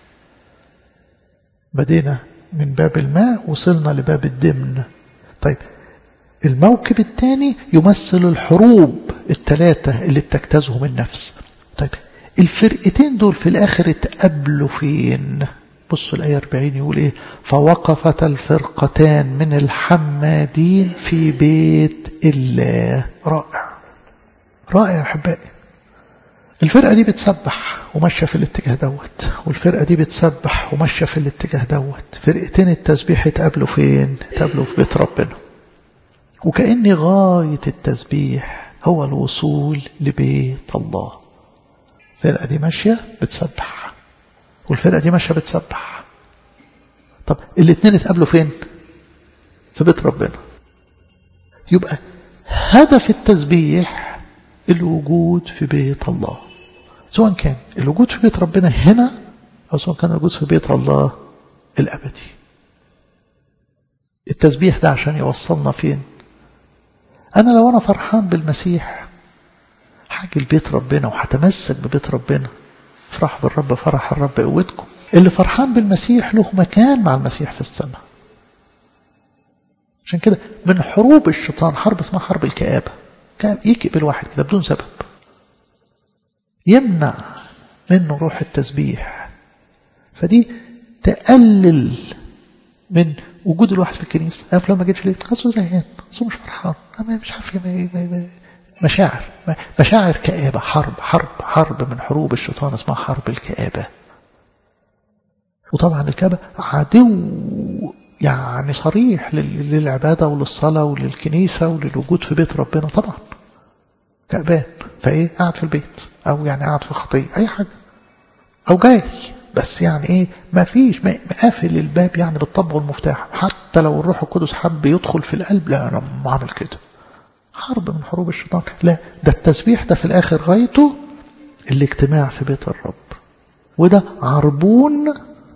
بدينا من باب الماء وصلنا لباب الدمن طيب الموكب الثاني يمثل الحروب الثلاثة اللي بتجتازهم النفس طيب الفرقتين دول في الآخر اتقابلوا فين بصوا الآية 40 يقول إيه فوقفت الفرقتان من الحمادين في بيت الله رائع رائع يا أحبائي الفرقة دي بتسبح وماشية في الاتجاه دوت والفرقة دي بتسبح وماشية في الاتجاه دوت فرقتين التسبيح اتقابلوا فين اتقابلوا في بيت ربنا وكأن غاية التسبيح هو الوصول لبيت الله الفرقة دي ماشية بتسبح والفرقة دي ماشية بتسبح طب الاتنين اتقابلوا فين في بيت ربنا يبقى هدف التسبيح الوجود في بيت الله سواء كان الوجود في بيت ربنا هنا أو سواء كان الوجود في بيت الله الأبدي التسبيح ده عشان يوصلنا فين أنا لو أنا فرحان بالمسيح حاجة لبيت ربنا وهتمسك ببيت ربنا افرح بالرب فرح الرب قوتكم اللي فرحان بالمسيح له مكان مع المسيح في السماء عشان كده من حروب الشيطان حرب اسمها حرب الكآبة كان يكئب الواحد كده بدون سبب يمنع منه روح التسبيح فدي تقلل من وجود الواحد في الكنيسة عارف لو ما جيتش ليه أصله زهقان أصله مش فرحان أنا مش عارف مشاعر مشاعر كآبة حرب حرب حرب من حروب الشيطان اسمها حرب الكآبة وطبعا الكآبة عدو يعني صريح للعبادة وللصلاة وللكنيسة وللوجود في بيت ربنا طبعا كأبان فايه قاعد في البيت او يعني قاعد في خطية اي حاجة او جاي بس يعني ايه ما فيش مقافل الباب يعني بالطبع والمفتاح حتى لو الروح القدس حب يدخل في القلب لا انا ما عامل كده حرب من حروب الشيطان لا ده التسبيح ده في الاخر غايته الاجتماع في بيت الرب وده عربون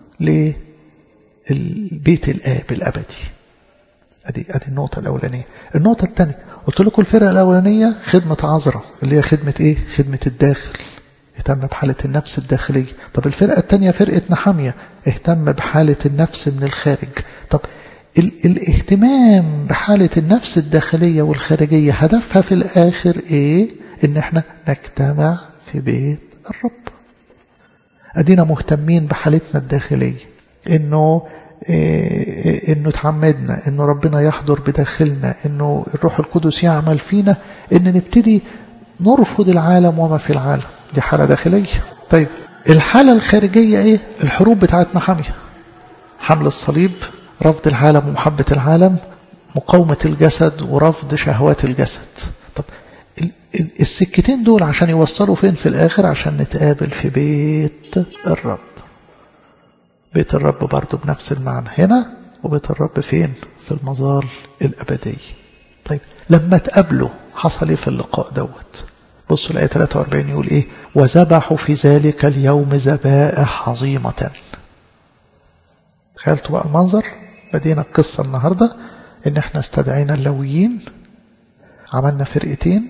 للبيت الاب الابدي ادي ادي النقطه الاولانيه النقطه الثانيه قلت لكم الفرقه الاولانيه خدمه عذراء اللي هي خدمه ايه خدمه الداخل اهتم بحالة النفس الداخلية طب الفرقة الثانية فرقة نحامية اهتم بحالة النفس من الخارج طب ال الاهتمام بحالة النفس الداخلية والخارجية هدفها في الآخر ايه ان احنا نجتمع في بيت الرب ادينا مهتمين بحالتنا الداخلية انه إيه انه تعمدنا انه ربنا يحضر بداخلنا انه الروح القدس يعمل فينا ان نبتدي نرفض العالم وما في العالم دي حالة داخلية طيب الحالة الخارجية ايه الحروب بتاعتنا حامية حمل الصليب رفض العالم ومحبة العالم مقاومة الجسد ورفض شهوات الجسد طب السكتين دول عشان يوصلوا فين في الآخر عشان نتقابل في بيت الرب بيت الرب برضو بنفس المعنى هنا وبيت الرب فين في المظال الأبدي طيب لما تقابلوا حصل ايه في اللقاء دوت بصوا الآية 43 يقول ايه وذبحوا في ذلك اليوم ذبائح عظيمة تخيلتوا بقى المنظر بدينا القصة النهاردة ان احنا استدعينا اللويين عملنا فرقتين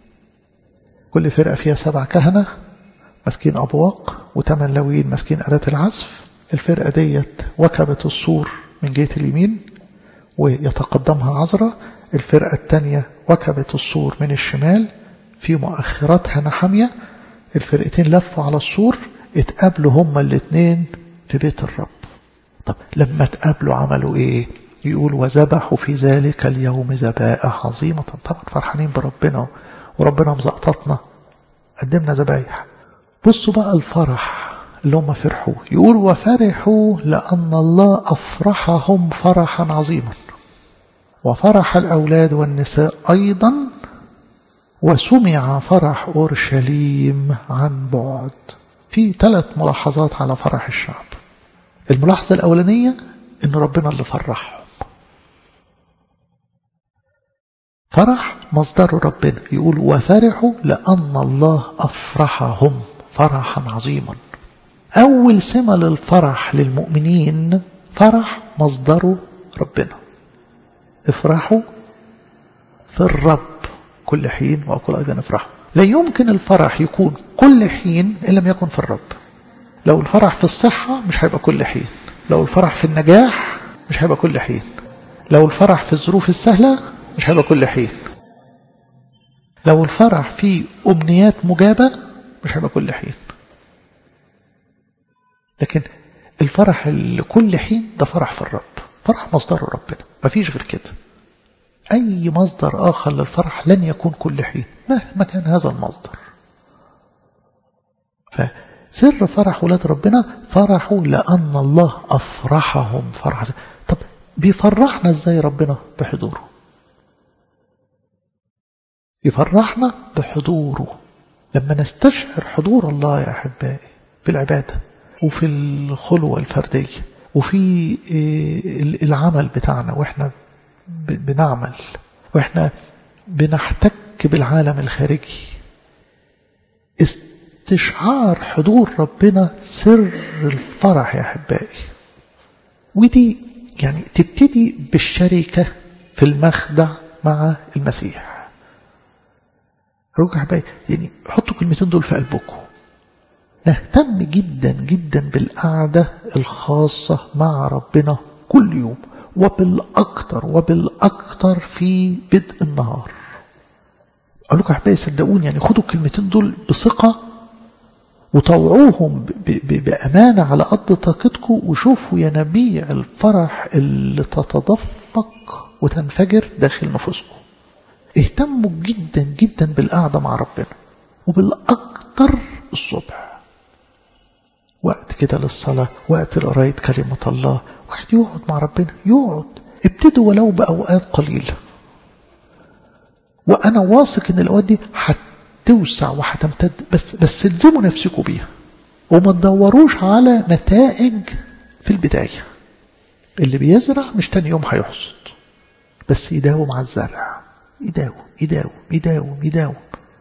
كل فرقة فيها سبع كهنة ماسكين أبواق وثمان لويين ماسكين آلات العزف الفرقة ديت وكبت السور من جهة اليمين ويتقدمها عذراء الفرقة الثانية وكبت السور من الشمال في مؤخراتها نحامية الفرقتين لفوا على السور اتقابلوا هما الاثنين في بيت الرب طب لما اتقابلوا عملوا ايه يقول وذبحوا في ذلك اليوم ذبائح عظيمة طبعا فرحانين بربنا وربنا مزقططنا قدمنا ذبايح بصوا بقى الفرح اللي هم فرحوا يقول وفرحوا لأن الله أفرحهم فرحا عظيما وفرح الأولاد والنساء أيضا وسمع فرح أورشليم عن بعد في ثلاث ملاحظات على فرح الشعب الملاحظة الأولانية إن ربنا اللي فرحهم فرح مصدر ربنا يقول وفرحوا لأن الله أفرحهم فرحا عظيما أول سمة للفرح للمؤمنين فرح مصدره ربنا افرحوا في الرب كل حين وأقول أيضا افرحوا لا يمكن الفرح يكون كل حين إن لم يكن في الرب لو الفرح في الصحة مش هيبقى كل حين لو الفرح في النجاح مش هيبقى كل حين لو الفرح في الظروف السهلة مش هيبقى كل حين لو الفرح في أمنيات مجابة مش هيبقى كل حين لكن الفرح لكل حين ده فرح في الرب فرح مصدره ربنا مفيش غير كده أي مصدر آخر للفرح لن يكون كل حين مهما كان هذا المصدر فسر فرح ولاد ربنا فرحوا لأن الله أفرحهم فرح طب بيفرحنا ازاي ربنا بحضوره يفرحنا بحضوره لما نستشعر حضور الله يا أحبائي في العبادة وفي الخلوة الفردية وفي العمل بتاعنا وإحنا بنعمل وإحنا بنحتك بالعالم الخارجي استشعار حضور ربنا سر الفرح يا أحبائي ودي يعني تبتدي بالشركة في المخدع مع المسيح روح يا أحبائي يعني حطوا كلمتين دول في قلبكم نهتم جدا جدا بالقعدة الخاصة مع ربنا كل يوم وبالأكثر وبالأكثر في بدء النهار أقول لكم أحبائي صدقوني يعني خدوا الكلمتين دول بثقة وطوعوهم بأمانة على قد طاقتكم وشوفوا ينابيع الفرح اللي تتدفق وتنفجر داخل نفوسكم اهتموا جدا جدا بالقعدة مع ربنا وبالأكثر الصبح وقت كده للصلاة وقت لقراية كلمة الله واحد يقعد مع ربنا يقعد ابتدوا ولو بأوقات قليلة وأنا واثق إن الأوقات دي هتوسع وهتمتد بس بس الزموا نفسكم بيها وما تدوروش على نتائج في البداية اللي بيزرع مش تاني يوم هيحصد بس يداوم على الزرع يداوم يداوم يداوم يداوم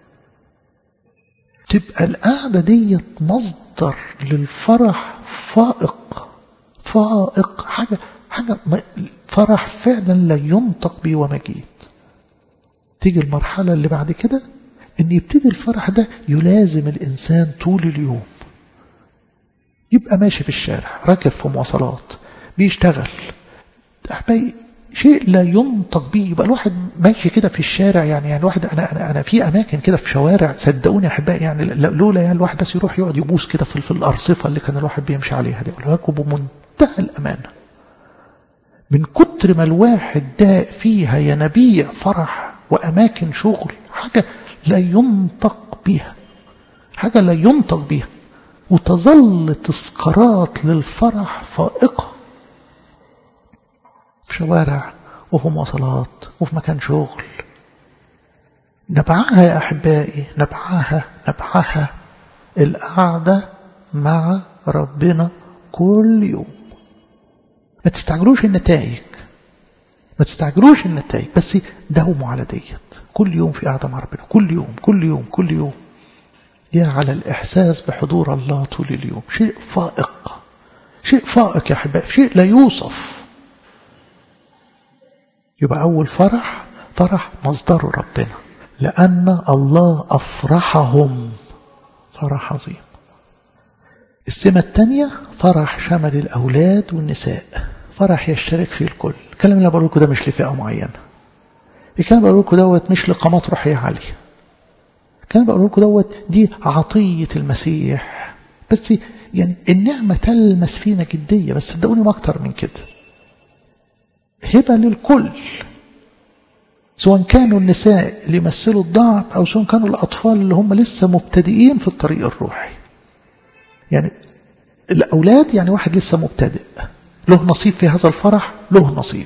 تبقى القعدة دي مصدر للفرح فائق فائق حاجة حاجة فرح فعلا لا ينطق به ومجيد تيجي المرحلة اللي بعد كده ان يبتدي الفرح ده يلازم الانسان طول اليوم يبقى ماشي في الشارع راكب في مواصلات بيشتغل أحبائي شيء لا ينطق به يبقى الواحد ماشي كده في الشارع يعني يعني الواحد انا انا انا في اماكن كده في شوارع صدقوني يا احبائي يعني لولا يعني الواحد بس يروح يقعد يبوس كده في, في الارصفه اللي كان الواحد بيمشي عليها دي اقول لكم بمنتهى الامانه من كتر ما الواحد ده فيها ينابيع فرح واماكن شغل حاجه لا ينطق بها حاجه لا ينطق بها وتظل تذكارات للفرح فائقه في شوارع وفي مواصلات وفي مكان شغل نبعها يا أحبائي نبعها نبعها القعدة مع ربنا كل يوم ما تستعجلوش النتائج ما تستعجلوش النتائج بس داوموا على ديت كل يوم في قعدة مع ربنا كل يوم كل يوم كل يوم يا على الإحساس بحضور الله طول اليوم شيء فائق شيء فائق يا أحبائي شيء لا يوصف يبقى أول فرح فرح مصدره ربنا لأن الله أفرحهم فرح عظيم السمة الثانية فرح شمل الأولاد والنساء فرح يشترك فيه الكل الكلام اللي بقول لكم ده مش لفئة معينة الكلام اللي بقول لكم دوت مش لقامات روحية عالية الكلام اللي بقول لكم دوت دي عطية المسيح بس يعني النعمة تلمس فينا جدية بس صدقوني ما أكتر من كده هبة للكل سواء كانوا النساء اللي يمثلوا الضعف أو سواء كانوا الأطفال اللي هم لسه مبتدئين في الطريق الروحي يعني الأولاد يعني واحد لسه مبتدئ له نصيب في هذا الفرح له نصيب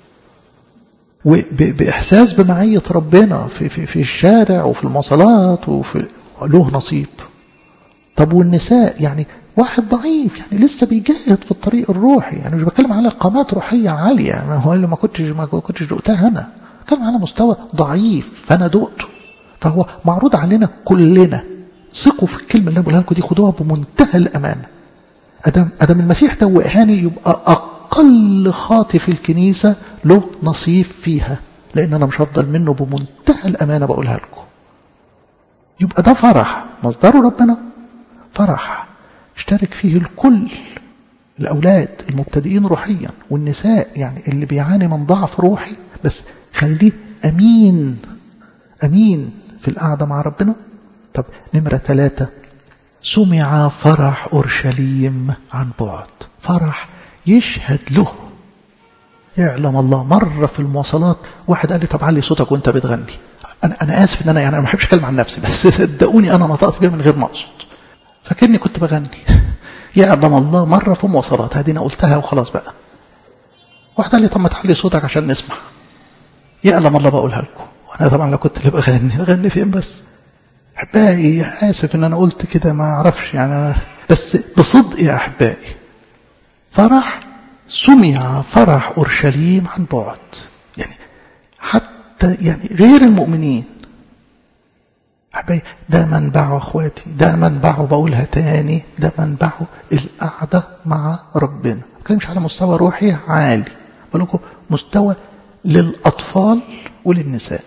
وبإحساس بمعية ربنا في, في, في الشارع وفي المواصلات وفي له نصيب طب والنساء يعني واحد ضعيف يعني لسه بيجاهد في الطريق الروحي يعني مش بتكلم على قامات روحية عالية ما هو اللي ما كنتش ما كنتش دقتها أنا بتكلم على مستوى ضعيف فأنا دقته فهو معروض علينا كلنا ثقوا في الكلمة اللي بقولها لكم دي خدوها بمنتهى الأمانة أدم, أدم المسيح دوقهاني يبقى أقل خاطي في الكنيسة له نصيب فيها لأن أنا مش هفضل منه بمنتهى الأمانة بقولها لكم يبقى ده فرح مصدره ربنا فرح اشترك فيه الكل الأولاد المبتدئين روحيا والنساء يعني اللي بيعاني من ضعف روحي بس خليه أمين أمين في القعدة مع ربنا طب نمرة ثلاثة سمع فرح أورشليم عن بعد فرح يشهد له يعلم الله مرة في المواصلات واحد قال لي طب علي صوتك وانت بتغني أنا, أنا آسف إن أنا يعني أنا ما بحبش أتكلم عن نفسي بس صدقوني أنا نطقت بيها من غير ما أقصد فكرني كنت بغني يعلم الله مرة في مواصلات هذه أنا قلتها وخلاص بقى واحد قال لي طب ما تعلي صوتك عشان نسمع يعلم الله بقولها لكم وأنا طبعا لو كنت اللي بغني بغني فين بس أحبائي آسف إن أنا قلت كده ما أعرفش يعني أنا بس بصدق يا أحبائي فرح سمع فرح أورشليم عن بعد يعني حتى يعني غير المؤمنين أحبائي ده منبعه أخواتي ده منبعه بقولها تاني ده منبعه القعدة مع ربنا ما بتكلمش على مستوى روحي عالي بقول لكم مستوى للأطفال وللنساء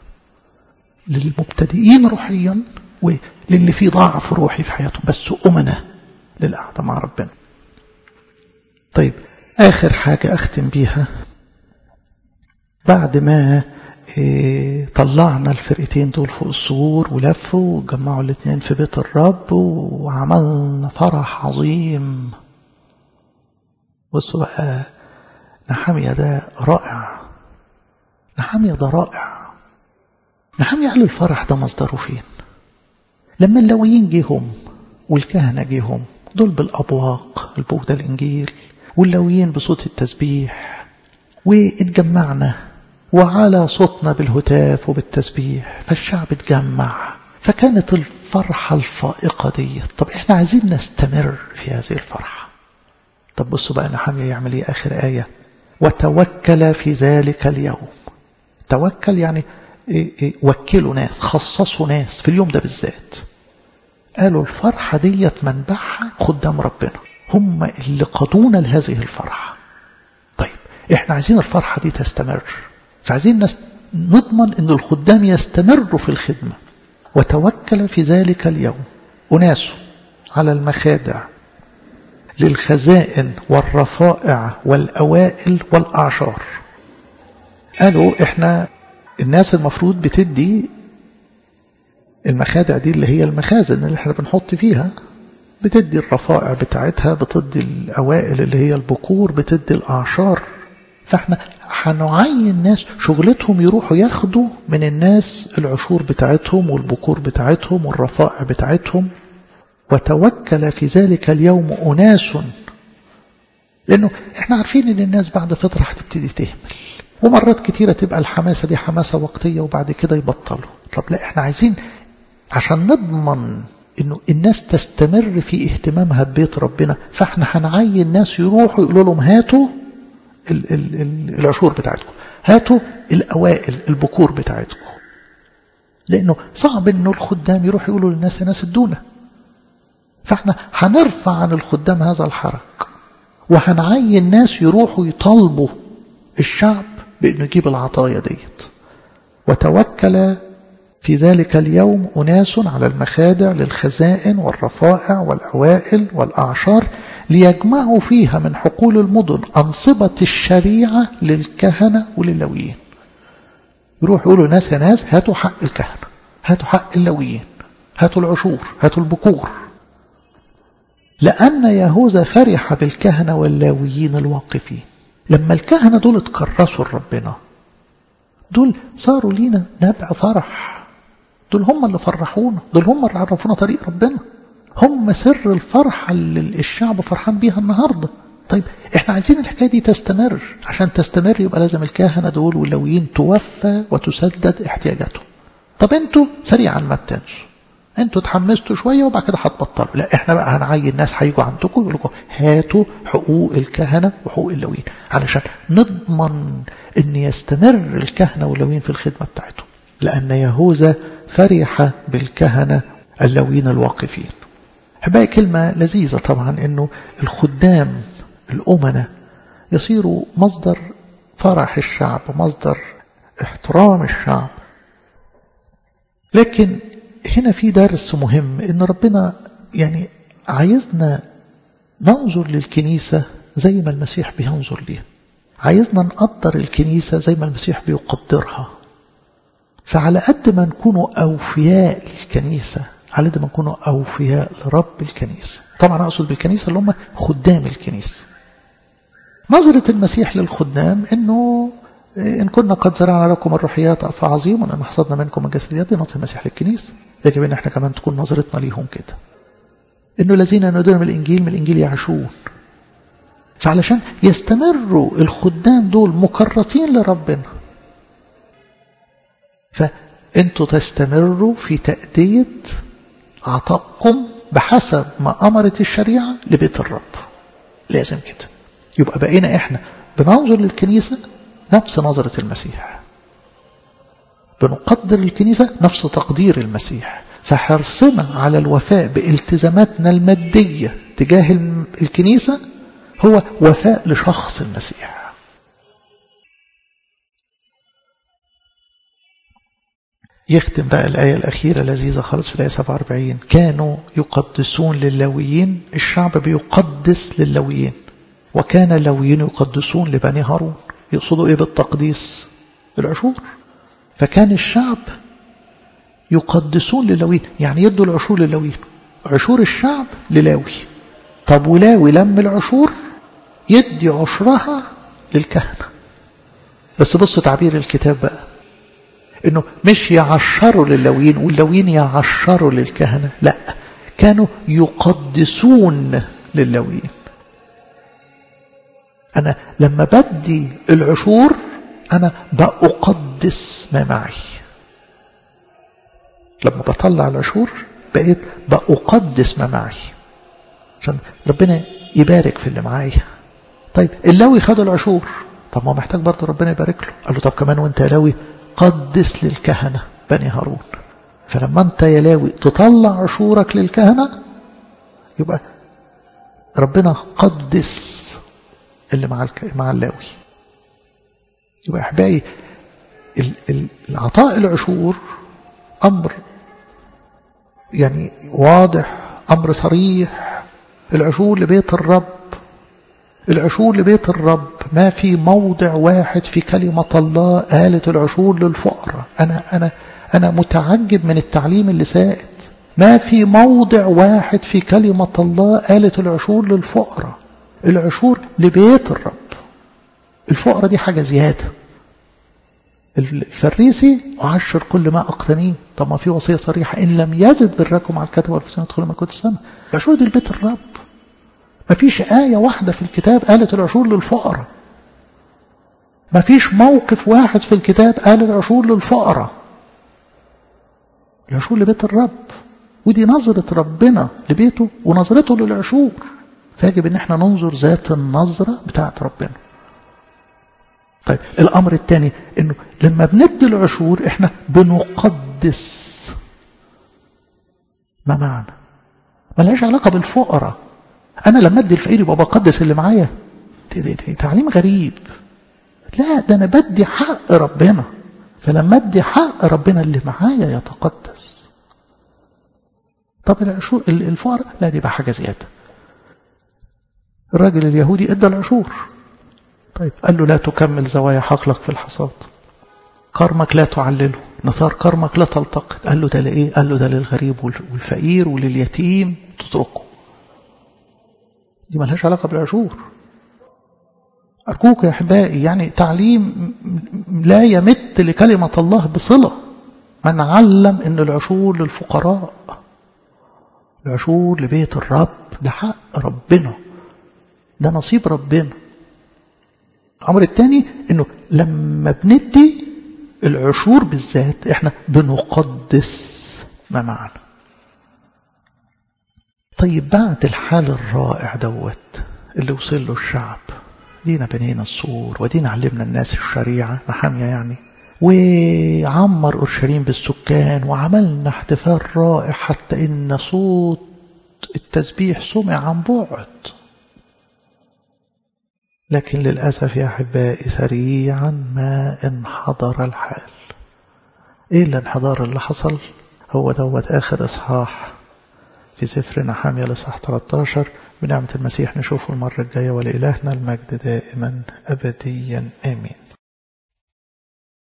للمبتدئين روحيا وللي فيه ضعف روحي في حياتهم بس أمنة للقعدة مع ربنا طيب آخر حاجة أختم بيها بعد ما إيه طلعنا الفرقتين دول فوق السور ولفوا وجمعوا الاثنين في بيت الرب وعملنا فرح عظيم بصوا بقى نحامية ده رائع نحامية ده رائع نحامية قال الفرح ده مصدره فين لما اللويين جيهم والكهنة جيهم دول بالأبواق البوق ده الإنجيل واللويين بصوت التسبيح واتجمعنا وعلى صوتنا بالهتاف وبالتسبيح فالشعب اتجمع فكانت الفرحة الفائقة دي طب احنا عايزين نستمر في هذه الفرحة طب بصوا بقى نحمية يعمل ايه آخر آية وتوكل في ذلك اليوم توكل يعني إيه إيه وكلوا ناس خصصوا ناس في اليوم ده بالذات قالوا الفرحة ديت منبعها خدام ربنا هم اللي قادونا لهذه الفرحة طيب احنا عايزين الفرحة دي تستمر فعايزين نست... نضمن ان الخدام يستمروا في الخدمة وتوكل في ذلك اليوم أناس على المخادع للخزائن والرفائع والأوائل والأعشار قالوا احنا الناس المفروض بتدي المخادع دي اللي هي المخازن اللي احنا بنحط فيها بتدي الرفائع بتاعتها بتدي الأوائل اللي هي البكور بتدي الأعشار فاحنا هنعين ناس شغلتهم يروحوا ياخدوا من الناس العشور بتاعتهم والبكور بتاعتهم والرفائع بتاعتهم وتوكل في ذلك اليوم أناس لأنه احنا عارفين ان الناس بعد فترة هتبتدي تهمل ومرات كتيرة تبقى الحماسة دي حماسة وقتية وبعد كده يبطلوا طب لا احنا عايزين عشان نضمن انه الناس تستمر في اهتمامها ببيت ربنا فاحنا هنعين ناس يروحوا يقولوا لهم هاتوا ال ال ال العشور بتاعتكم هاتوا الأوائل البكور بتاعتكم لأنه صعب أنه الخدام يروح يقولوا للناس ناس ادونا فاحنا هنرفع عن الخدام هذا الحرك وهنعين ناس يروحوا يطالبوا الشعب بأنه يجيب العطايا ديت وتوكل في ذلك اليوم أناس على المخادع للخزائن والرفائع والأوائل والأعشار ليجمعوا فيها من حقول المدن أنصبة الشريعة للكهنة وللويين يروح يقولوا ناس يا ناس هاتوا حق الكهنة هاتوا حق اللويين هاتوا العشور هاتوا البكور لأن يهوذا فرح بالكهنة واللاويين الواقفين لما الكهنة دول اتكرسوا لربنا دول صاروا لينا نبع فرح دول هم اللي فرحونا دول هم اللي عرفونا طريق ربنا هم سر الفرحة اللي الشعب فرحان بيها النهاردة طيب احنا عايزين الحكاية دي تستمر عشان تستمر يبقى لازم الكهنة دول واللويين توفى وتسدد احتياجاتهم طب انتوا سريعا ما بتنسوا انتوا اتحمستوا شوية وبعد كده هتبطلوا لا احنا بقى هنعين ناس هيجوا عندكم يقول لكم هاتوا حقوق الكهنة وحقوق اللويين علشان نضمن ان يستمر الكهنة واللويين في الخدمة بتاعتهم لأن يهوذا فرح بالكهنة اللويين الواقفين أحبائي كلمة لذيذة طبعا أنه الخدام الأمنة يصيروا مصدر فرح الشعب مصدر احترام الشعب لكن هنا في درس مهم ان ربنا يعني عايزنا ننظر للكنيسة زي ما المسيح بينظر ليها عايزنا نقدر الكنيسة زي ما المسيح بيقدرها فعلى قد ما نكونوا أوفياء الكنيسة على قد ما نكونوا أوفياء لرب الكنيسة طبعا أقصد بالكنيسة اللي هم خدام الكنيسة نظرة المسيح للخدام أنه إن كنا قد زرعنا لكم الروحيات فعظيم وأن حصدنا منكم الجسديات دي نظرة المسيح للكنيسة يجب أن احنا كمان تكون نظرتنا ليهم كده أنه الذين ينادون من الإنجيل من الإنجيل يعيشون فعلشان يستمروا الخدام دول مكرطين لربنا فأنتوا تستمروا في تأدية عطائكم بحسب ما أمرت الشريعة لبيت الرب لازم كده يبقى بقينا إحنا بننظر للكنيسة نفس نظرة المسيح بنقدر الكنيسة نفس تقدير المسيح فحرصنا على الوفاء بالتزاماتنا المادية تجاه الكنيسة هو وفاء لشخص المسيح يختم بقى الآية الأخيرة لذيذة خالص في الآية 47 كانوا يقدسون لللاويين الشعب بيقدس لللاويين وكان اللاويين يقدسون لبني هارون يقصدوا إيه بالتقديس العشور فكان الشعب يقدسون للاويين يعني يدوا العشور للاويين عشور الشعب للاوي طب ولاوي لم العشور يدي عشرها للكهنة بس بصوا تعبير الكتاب بقى انه مش يعشروا للاويين واللاويين يعشروا للكهنة لا كانوا يقدسون للاويين انا لما بدي العشور انا بأقدس ما معي لما بطلع العشور بقيت بأقدس ما معي عشان ربنا يبارك في اللي معايا طيب اللاوي خد العشور طب ما محتاج برضه ربنا يبارك له قال له طب كمان وانت يا لاوي قدس للكهنة بني هارون فلما انت يا لاوي تطلع عشورك للكهنة يبقى ربنا قدس اللي مع مع اللاوي يبقى احبائي العطاء العشور امر يعني واضح امر صريح العشور لبيت الرب العشور لبيت الرب ما في موضع واحد في كلمة الله قالت العشور للفقراء أنا, أنا, أنا متعجب من التعليم اللي سائد ما في موضع واحد في كلمة الله قالت العشور للفقراء العشور لبيت الرب الفقراء دي حاجة زيادة الفريسي أعشر كل ما أقتنيه طب ما في وصية صريحة إن لم يزد بركم على الكتب والفسان يدخلوا ملكوت السماء العشور دي لبيت الرب ما فيش آية واحدة في الكتاب قالت العشور للفقراء ما فيش موقف واحد في الكتاب قال العشور للفقراء العشور لبيت الرب ودي نظرة ربنا لبيته ونظرته للعشور فيجب ان احنا ننظر ذات النظرة بتاعت ربنا طيب الامر الثاني انه لما بندي العشور احنا بنقدس ما معنى ملهاش علاقة بالفقراء انا لما ادي الفقير يبقى بقدس اللي معايا تعليم غريب لا ده انا بدي حق ربنا فلما ادي حق ربنا اللي معايا يتقدس طب العشور الفقراء لا دي بقى حاجه زياده الراجل اليهودي ادى العشور طيب قال له لا تكمل زوايا حقلك في الحصاد كرمك لا تعلله نثار كرمك لا تلتقط قال له ده لايه قال له ده للغريب والفقير ولليتيم تتركه دي ملهاش علاقة بالعشور أرجوك يا أحبائي يعني تعليم لا يمت لكلمة الله بصلة من علم أن العشور للفقراء العشور لبيت الرب ده حق ربنا ده نصيب ربنا الأمر الثاني أنه لما بندي العشور بالذات احنا بنقدس ما معنا طيب بعد الحال الرائع دوت اللي وصل له الشعب دينا بنينا السور ودينا علمنا الناس الشريعة نحامية يعني وعمر أورشليم بالسكان وعملنا احتفال رائع حتى إن صوت التسبيح سمع عن بعد لكن للأسف يا أحبائي سريعا ما انحضر الحال إيه الانحدار اللي حصل هو دوت آخر إصحاح في سفر نحامية لصح 13 بنعمة المسيح نشوفه المرة الجاية ولإلهنا المجد دائما أبديا آمين